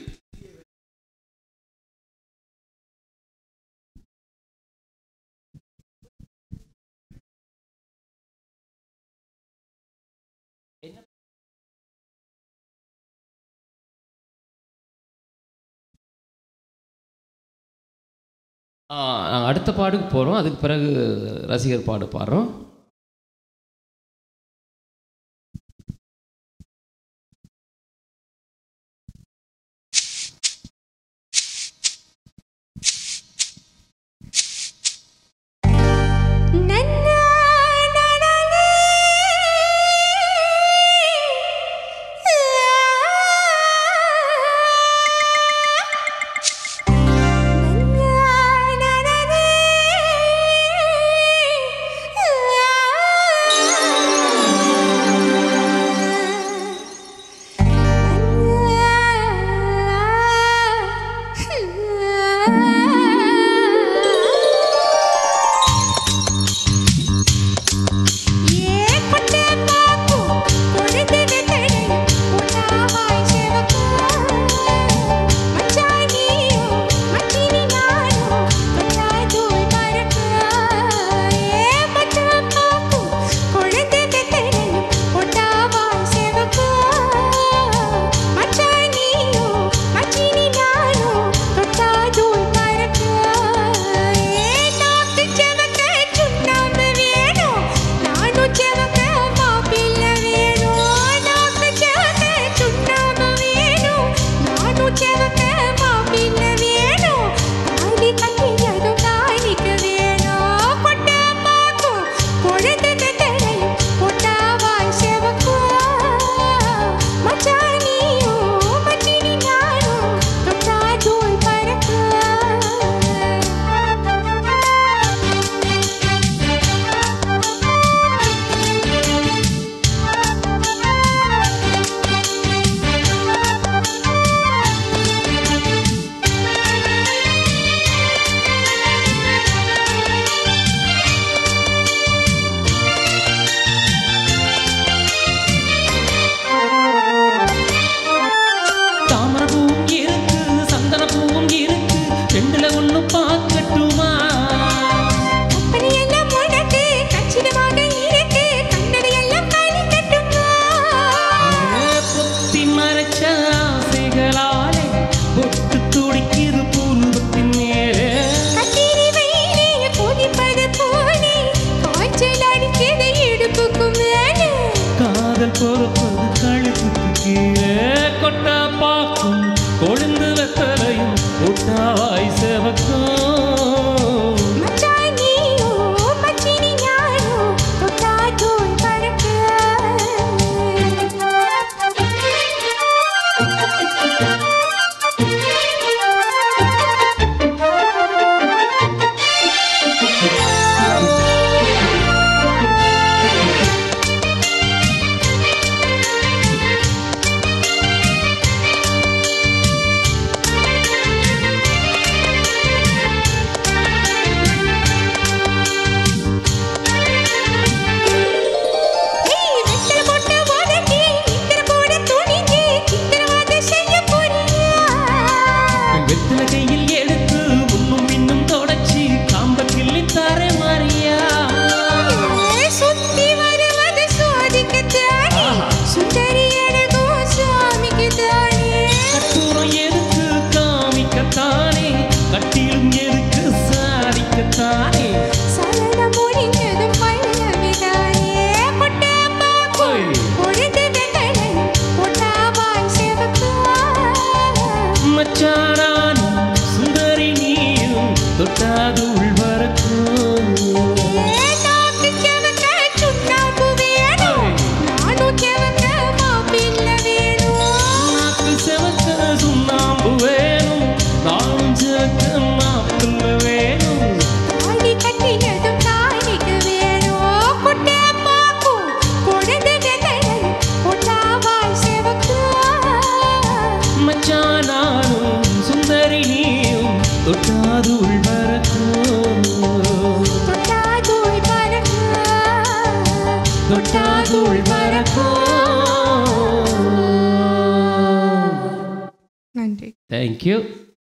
Speaker 2: நாங்கள் அடுத்த பாடுக்கு போகிறோம் அதுக்கு பிறகு ரசிகர் பாடு பாடுறோம் தாமரப்பூவும் இருக்கு சந்தனப்பூவும் இருக்கு ரெண்டுல ஒண்ணு பார்க்கட்டுமா பொத்தி மறைச்ச ஆசைகளாலே பொட்டு துடிக்குது பூர்வத்தின் மேலே காதல் பொறுப்பது கழுத்துக்கு கீழே கொட்டா பாக்கும் கொழுந்து வெத்தலையும் ஒட்டாவாய் செவக்கும்
Speaker 20: தொட்டாதுள் பறக்கும்
Speaker 3: நன்றி
Speaker 2: தேங்க்யூ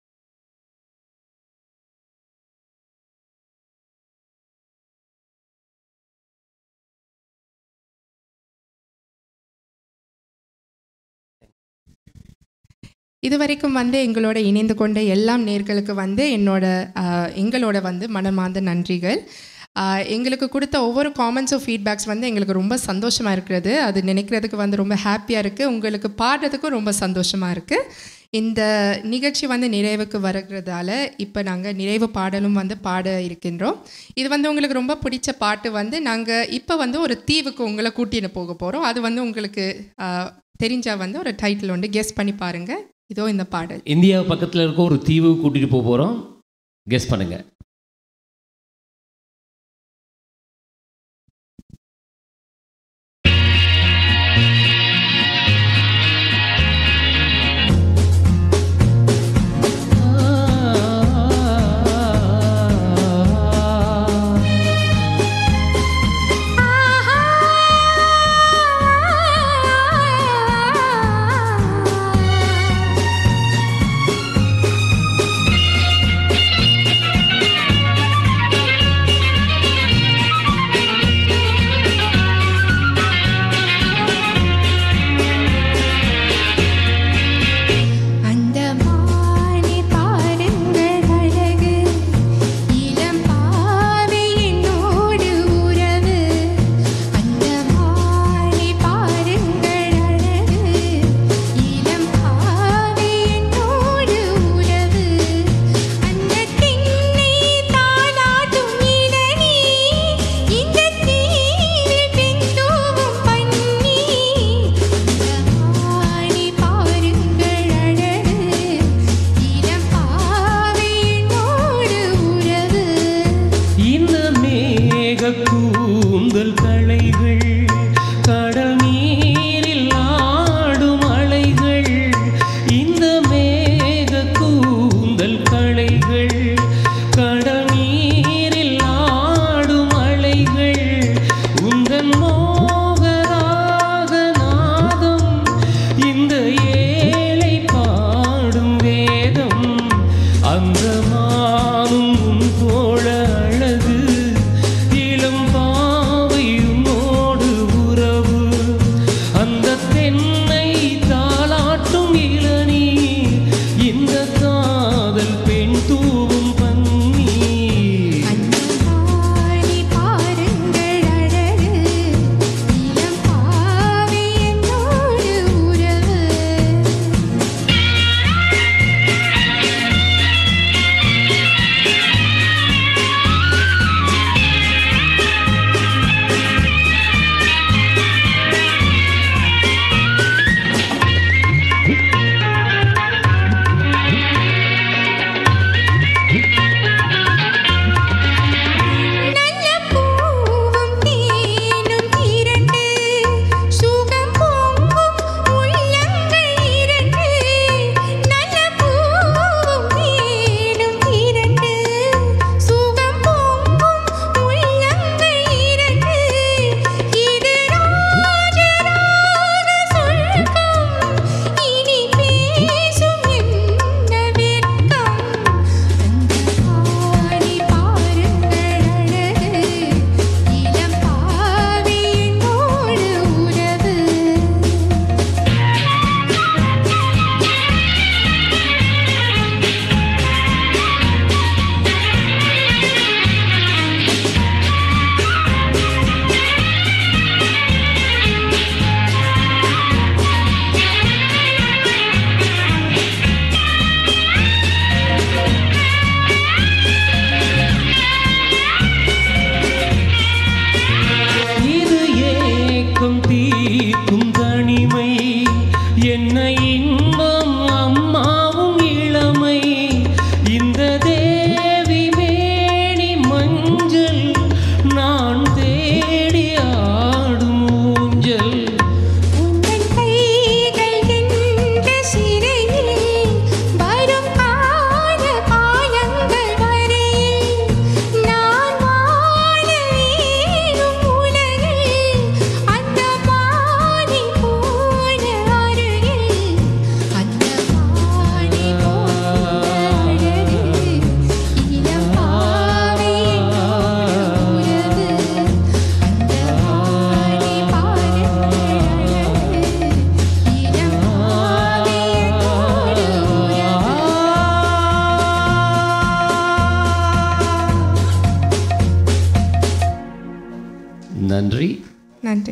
Speaker 3: இதுவரைக்கும் வந்து எங்களோட இணைந்து கொண்ட எல்லாம் நேர்களுக்கு வந்து என்னோட ஆஹ், எங்களோட வந்து மனமார்ந்த நன்றிகள் ஆஹ், எங்களுக்கு கொடுத்த ஒவ்வொரு காமெண்ட்ஸும் ஃபீட்பேக்ஸ் வந்து எங்களுக்கு ரொம்ப சந்தோஷமாக இருக்கிறது அது நினைக்கிறதுக்கு வந்து ரொம்ப ஹாப்பியாக இருக்குது உங்களுக்கு பாடுறதுக்கும் ரொம்ப சந்தோஷமாக இருக்குது இந்த நிகழ்ச்சி வந்து நிறைவுக்கு வருகிறதால இப்போ நாங்கள் நிறைவு பாடலும் வந்து பாட இருக்கின்றோம் இது வந்து உங்களுக்கு ரொம்ப பிடிச்ச பாட்டு வந்து நாங்கள் இப்போ வந்து ஒரு தீவுக்கு உங்களை கூட்டின்னு போக போகிறோம் அது வந்து உங்களுக்கு ஆஹ், தெரிஞ்சா வந்து ஒரு டைட்டில் ஒன்று கெஸ் பண்ணி பாருங்கள் இதோ இந்த பாடல்
Speaker 2: இந்தியா பக்கத்தில் இருக்க ஒரு தீவு கூட்டிகிட்டு போக போகிறோம் கெஸ் பண்ணுங்க
Speaker 9: அந்த மானி பாருங்கள் அழகு இளம் பாவை என்னோடு உறவு அந்த மானி பாருங்கள் அழகு இளம் பாவை என்னோடு உறவு அந்த திண்ணை தாளாட்டும் இளநீ இந்த தீவில் பெண்தூவும் பன்னி ஆணி பாருங்கள் அழகு இளம் பாவை என்னோடு உறவு
Speaker 20: இந்த மேக கூந்தல் களைகள் கடல் நீரில் ஆடும் அலைகள் இந்த மேக கூந்தல் களைகள் கடல் நீரில் ஆடும் அலைகள் உந்தன் மோகராக நாதம் இந்த ஏழை பாடும் வேதம் அந்த மானும் உன் தோழ அழகு இளம் பாவையும்
Speaker 2: நன்றி
Speaker 3: நன்றி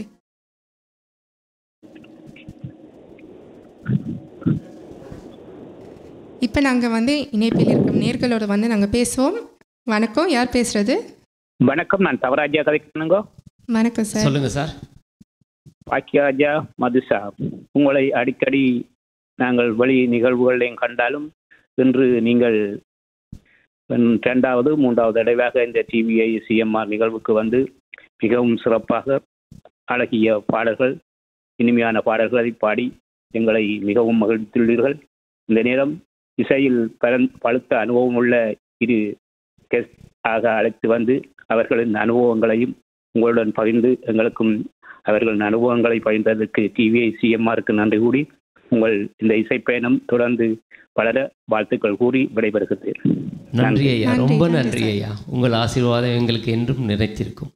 Speaker 3: இப்போ நாங்கள் வந்து இணைப்பில் இருக்கும் நேர்களோட வந்து நாங்கள் பேசுவோம் வணக்கம் யார் பேசுறது
Speaker 1: வணக்கம் நான் தவராஜா கதைக்கணுங்கோ
Speaker 3: வணக்கம் சார்
Speaker 2: சொல்லுங்க சார்
Speaker 1: பாக்கியராஜா மதுசா உங்களை அடிக்கடி நாங்கள் வெளி நிகழ்வுகளையும் கண்டாலும் இன்று நீங்கள் ம், இரண்டாவது மூன்றாவது தடவையாக இந்த டிவிஐ சிஎம்ஆர் நிகழ்வுக்கு வந்து மிகவும் சிறப்பாக அழகிய பாடல்கள் இனிமையான பாடல்களை பாடி எங்களை மிகவும் மகிழ்ந்துள்ளீர்கள் இந்த நேரம் இசையில் பரந் பழுத்த அனுபவம் உள்ள இரு கெஸ்ட் ஆக அழைத்து வந்து அவர்களின் அனுபவங்களையும் உங்களுடன் பகிர்ந்து எங்களுக்கும் அவர்களின் அனுபவங்களை பகிர்ந்ததற்கு டிவிஐ சிஎம்ஆருக்கு நன்றி கூடி உங்கள் இந்த இசைப்பயணம் தொடர்ந்து வளர வாழ்த்துக்கள் கூறி விடைபெறுகிறேன்
Speaker 2: நன்றி ஐயா ரொம்ப நன்றி ஐயா உங்கள் ஆசீர்வாதம் எங்களுக்கு என்றும் நினைத்திருக்கும்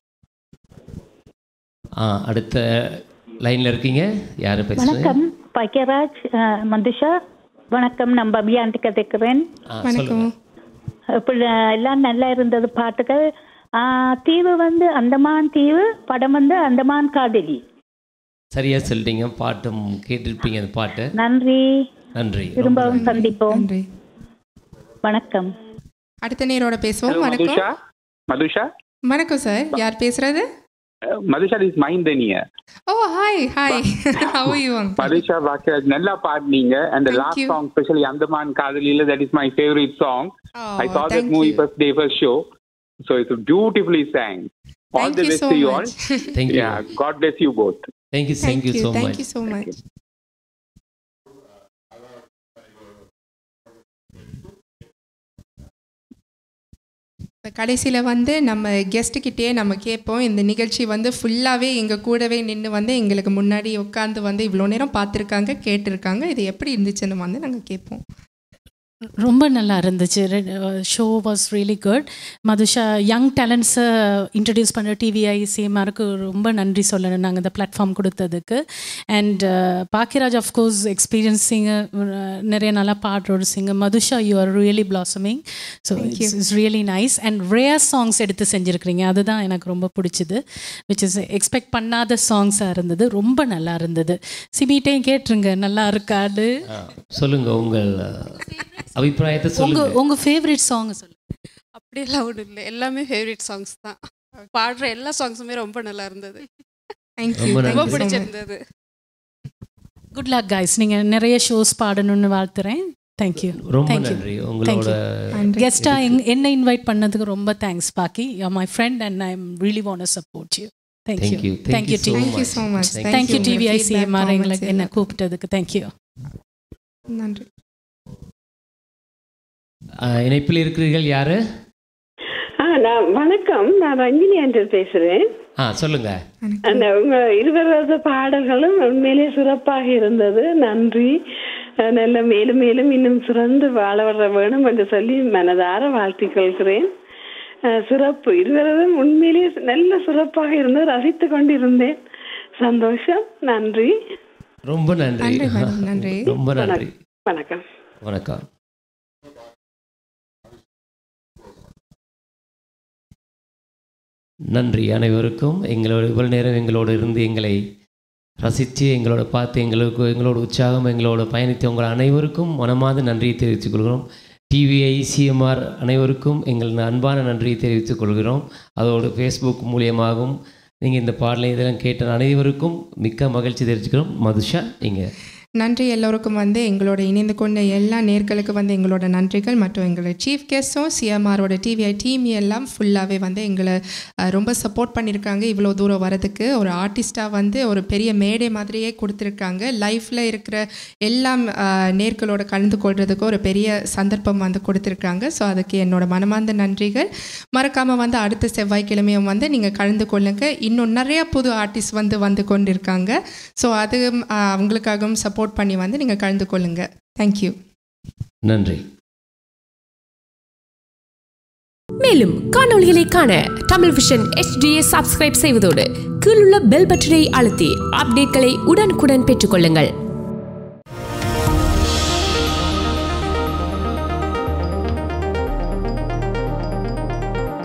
Speaker 2: ஆ அடுத்த லைன்ல இருக்கீங்க யாரு பேசுறீங்க
Speaker 8: வணக்கம் பாக்கியராஜ் அஹ், மதுஷா வணக்கம் நான் பபியாண்டி கதைக்கிறேன்
Speaker 2: ஆ, சொல்லுங்க.
Speaker 8: இப்படி எல்லாம் நல்லா இருந்தது பாட்டுகள் ஆஹ், தீவு வந்து அந்தமான் தீவு படம் வந்து அந்தமான் காதலி
Speaker 2: சரியா சொல்லிட்டீங்க பாட்டும் கேட்டிருப்பீங்க அந்த பாட்டு
Speaker 8: நன்றி
Speaker 2: நன்றி ரொம்ப
Speaker 8: திரும்பவும்
Speaker 2: நன்றி.
Speaker 8: சந்திப்போம் வணக்கம்
Speaker 3: அடுத்த நேரோட பேசுவோம்
Speaker 10: Hello,
Speaker 3: வணக்கம்
Speaker 10: Madhusha. Madhusha?
Speaker 3: வணக்கம் சார் யார் பேசுறது
Speaker 10: Uh, Madhusha, this is Mahindan here.
Speaker 3: Oh hi hi how you
Speaker 10: Madhusha Bhakraj, நல்லா பாடினீங்க and the
Speaker 3: Thank
Speaker 10: last
Speaker 3: you.
Speaker 10: song, especially Andaman Kadalila, that is my favorite song.
Speaker 3: Oh,
Speaker 10: I saw that
Speaker 3: thank
Speaker 10: movie
Speaker 3: you.
Speaker 10: first day first show, so it's beautifully sang. All
Speaker 3: Thank
Speaker 10: the
Speaker 3: you
Speaker 10: best
Speaker 3: so
Speaker 10: to you
Speaker 3: much.
Speaker 10: all.
Speaker 2: Thank you.
Speaker 10: Yeah, God bless you both.
Speaker 2: Thank you, thank, you so
Speaker 3: thank
Speaker 2: much.
Speaker 3: you so much இப்போ கடைசியில் வந்து நம்ம கெஸ்ட்டுக்கிட்டே நம்ம கேட்போம் இந்த நிகழ்ச்சி வந்து ஃபுல்லாகவே எங்கள் கூடவே நின்று வந்து எங்களுக்கு முன்னாடி உட்காந்து வந்து இவ்வளோ நேரம் பார்த்துருக்காங்க கேட்டிருக்காங்க இது எப்படி இருந்துச்சுன்னு வந்து நாங்கள் கேட்போம்
Speaker 4: ரொம்ப நல்லா இருந்துச்சு show was really good Madhusha young டேலண்ட்ஸை இன்ட்ரடியூஸ் பண்ண டிவிஐ சிஎம்ஆருக்கு ரொம்ப நன்றி சொல்லணும் நாங்கள் இந்த பிளாட்ஃபார்ம் கொடுத்ததுக்கு அண்ட் பாக்கியராஜ் ஆஃப்கோர்ஸ் எக்ஸ்பீரியன்ஸிங் நிறைய நல்லா பாடுற ஒரு singer Madhusha you are really blossoming so
Speaker 3: Thank you.
Speaker 4: It's is really nice and rare songs எடுத்து செஞ்சுருக்கிறீங்க அதுதான் எனக்கு ரொம்ப பிடிச்சது விச் இஸ் எக்ஸ்பெக்ட் பண்ணாத சாங்ஸாக இருந்தது ரொம்ப நல்லா இருந்தது சிபிட்டையும் கேட்டுருங்க நல்லா இருக்காது
Speaker 2: ஆ, சொல்லுங்க உங்கள் அஹ், அபிப்பிராயத்தை
Speaker 4: உங்க
Speaker 2: சொல்லுங்க
Speaker 4: உங்க ஃபேவரட் சாங் சொல்லுங்க
Speaker 11: அப்படியெல்லாம் ஒன்றும் இல்லை எல்லாமே ஃபேவரட் சாங்ஸ் தான் பாடுற எல்லா சாங்ஸுமே ரொம்ப நல்லா இருந்தது
Speaker 3: தேங்க்யூ
Speaker 2: ரொம்ப
Speaker 11: ரொம்ப
Speaker 2: நன்றி.
Speaker 11: பிடிச்சிருந்தது
Speaker 4: குட் லக் கைஸ் நீங்க நிறைய ஷோஸ் பாடணும்னு வாழ்த்துறேன் தேங்க்யூ
Speaker 2: ரொம்ப நன்றி உங்களோட
Speaker 4: கெஸ்டா என்ன இன்வைட் பண்ணதுக்கு ரொம்ப தேங்க்ஸ் பாக்கி you my friend and I am really want support you
Speaker 2: Thank
Speaker 4: thank you
Speaker 2: you. Thank
Speaker 4: thank you
Speaker 2: you so
Speaker 3: Thank you so much. Thank
Speaker 4: thank you
Speaker 3: you.
Speaker 4: TVI
Speaker 3: Feedback,
Speaker 4: CMR
Speaker 3: comments
Speaker 4: எங்களுக்கு என்ன
Speaker 3: எல்லாம்.
Speaker 4: கூப்பிட்டதுக்கு தேங்க்யூ
Speaker 3: நன்றி
Speaker 2: ஆ, இணைப்பில் இருக்கிறீர்கள் யாரு
Speaker 22: ஆ நான் வணக்கம் நான் ரஞ்சினி ஆண்டல் பேசுறேன்
Speaker 2: ஆ சொல்லுங்க
Speaker 22: அந்த உங்க இருவரது பாடல்களும் உண்மையிலே சிறப்பாக இருந்தது நன்றி அஹ் நல்ல மேலும் மேலும் இன்னும் சிறந்து வாழ வர வேணும் என்று சொல்லி மனதார வாழ்த்திக் கொள்கிறேன் அஹ் சிறப்பு இருவரதும் உண்மையிலே நல்ல சிறப்பாக இருந்து ரசித்து கொண்டிருந்தேன் சந்தோஷம் நன்றி
Speaker 2: ரொம்ப நன்றி
Speaker 22: நன்றி, madam, நன்றி.
Speaker 2: ரொம்ப நன்றி
Speaker 22: வணக்கம்
Speaker 2: வணக்கம் நன்றி அனைவருக்கும் எங்களோட இவ்வளவு நேரம் எங்களோடு இருந்து எங்களை ரசித்து எங்களோட பார்த்து எங்களுக்கு எங்களோட உற்சாகம் எங்களோட பயணித்த உங்கள் அனைவருக்கும் மனமார்ந்த நன்றியை தெரிவித்துக் கொள்கிறோம் டிவிஐ சிஎம்ஆர் அனைவருக்கும் எங்கள் அன்பான நன்றியை தெரிவித்துக் கொள்கிறோம் அதோடு ஃபேஸ்புக் மூலியமாகவும் நீங்கள் இந்த பாடலை இதெல்லாம் கேட்ட அனைவருக்கும் மிக்க மகிழ்ச்சி தெரிவிச்சுக்கிறோம் மதுஷா நீங்கள்
Speaker 3: நன்றி எல்லோருக்கும் வந்து எங்களோட இணைந்து கொண்ட எல்லா நேர்களுக்கு வந்து எங்களோட நன்றிகள் மற்றும் எங்களோட சீஃப் கெஸ்ட்டும் சிஎம்ஆரோட டிவிஐ டீம் எல்லாம் ஃபுல்லாகவே வந்து எங்களை அஹ், ரொம்ப சப்போர்ட் பண்ணியிருக்காங்க இவ்வளோ தூரம் வரதுக்கு ஒரு ஆர்டிஸ்ட்டாக வந்து ஒரு பெரிய மேடை மாதிரியே கொடுத்துருக்காங்க லைஃப்பில் இருக்கிற எல்லாம் அஹ், நேர்களோட கலந்து கொள்றதுக்கு ஒரு பெரிய சந்தர்ப்பம் வந்து கொடுத்துருக்காங்க ஸோ அதுக்கு என்னோட மனமார்ந்த நன்றிகள் மறக்காமல் வந்து அடுத்த செவ்வாய்க்கிழமையும் வந்து நீங்கள் கலந்து கொள்ளுங்க இன்னும் நிறைய புது ஆர்டிஸ்ட் வந்து வந்து கொண்டிருக்காங்க ஸோ அது அஹ், அவங்களுக்காகவும் சப்போர்ட் பண்ணி வந்து நீங்கள் கலந்து கொள்ளுங்க தேங்க்யூ
Speaker 2: நன்றி
Speaker 23: மேலும் காணொளிகளை காண தமிழ் விஷன் HDயை சப்ஸ்கிரைப் செய்வதோடு கீழுள்ள பெல் பட்டனை அழுத்தி அப்டேட்களை உடனுக்குடன் பெற்றுக்கொள்ளுங்கள்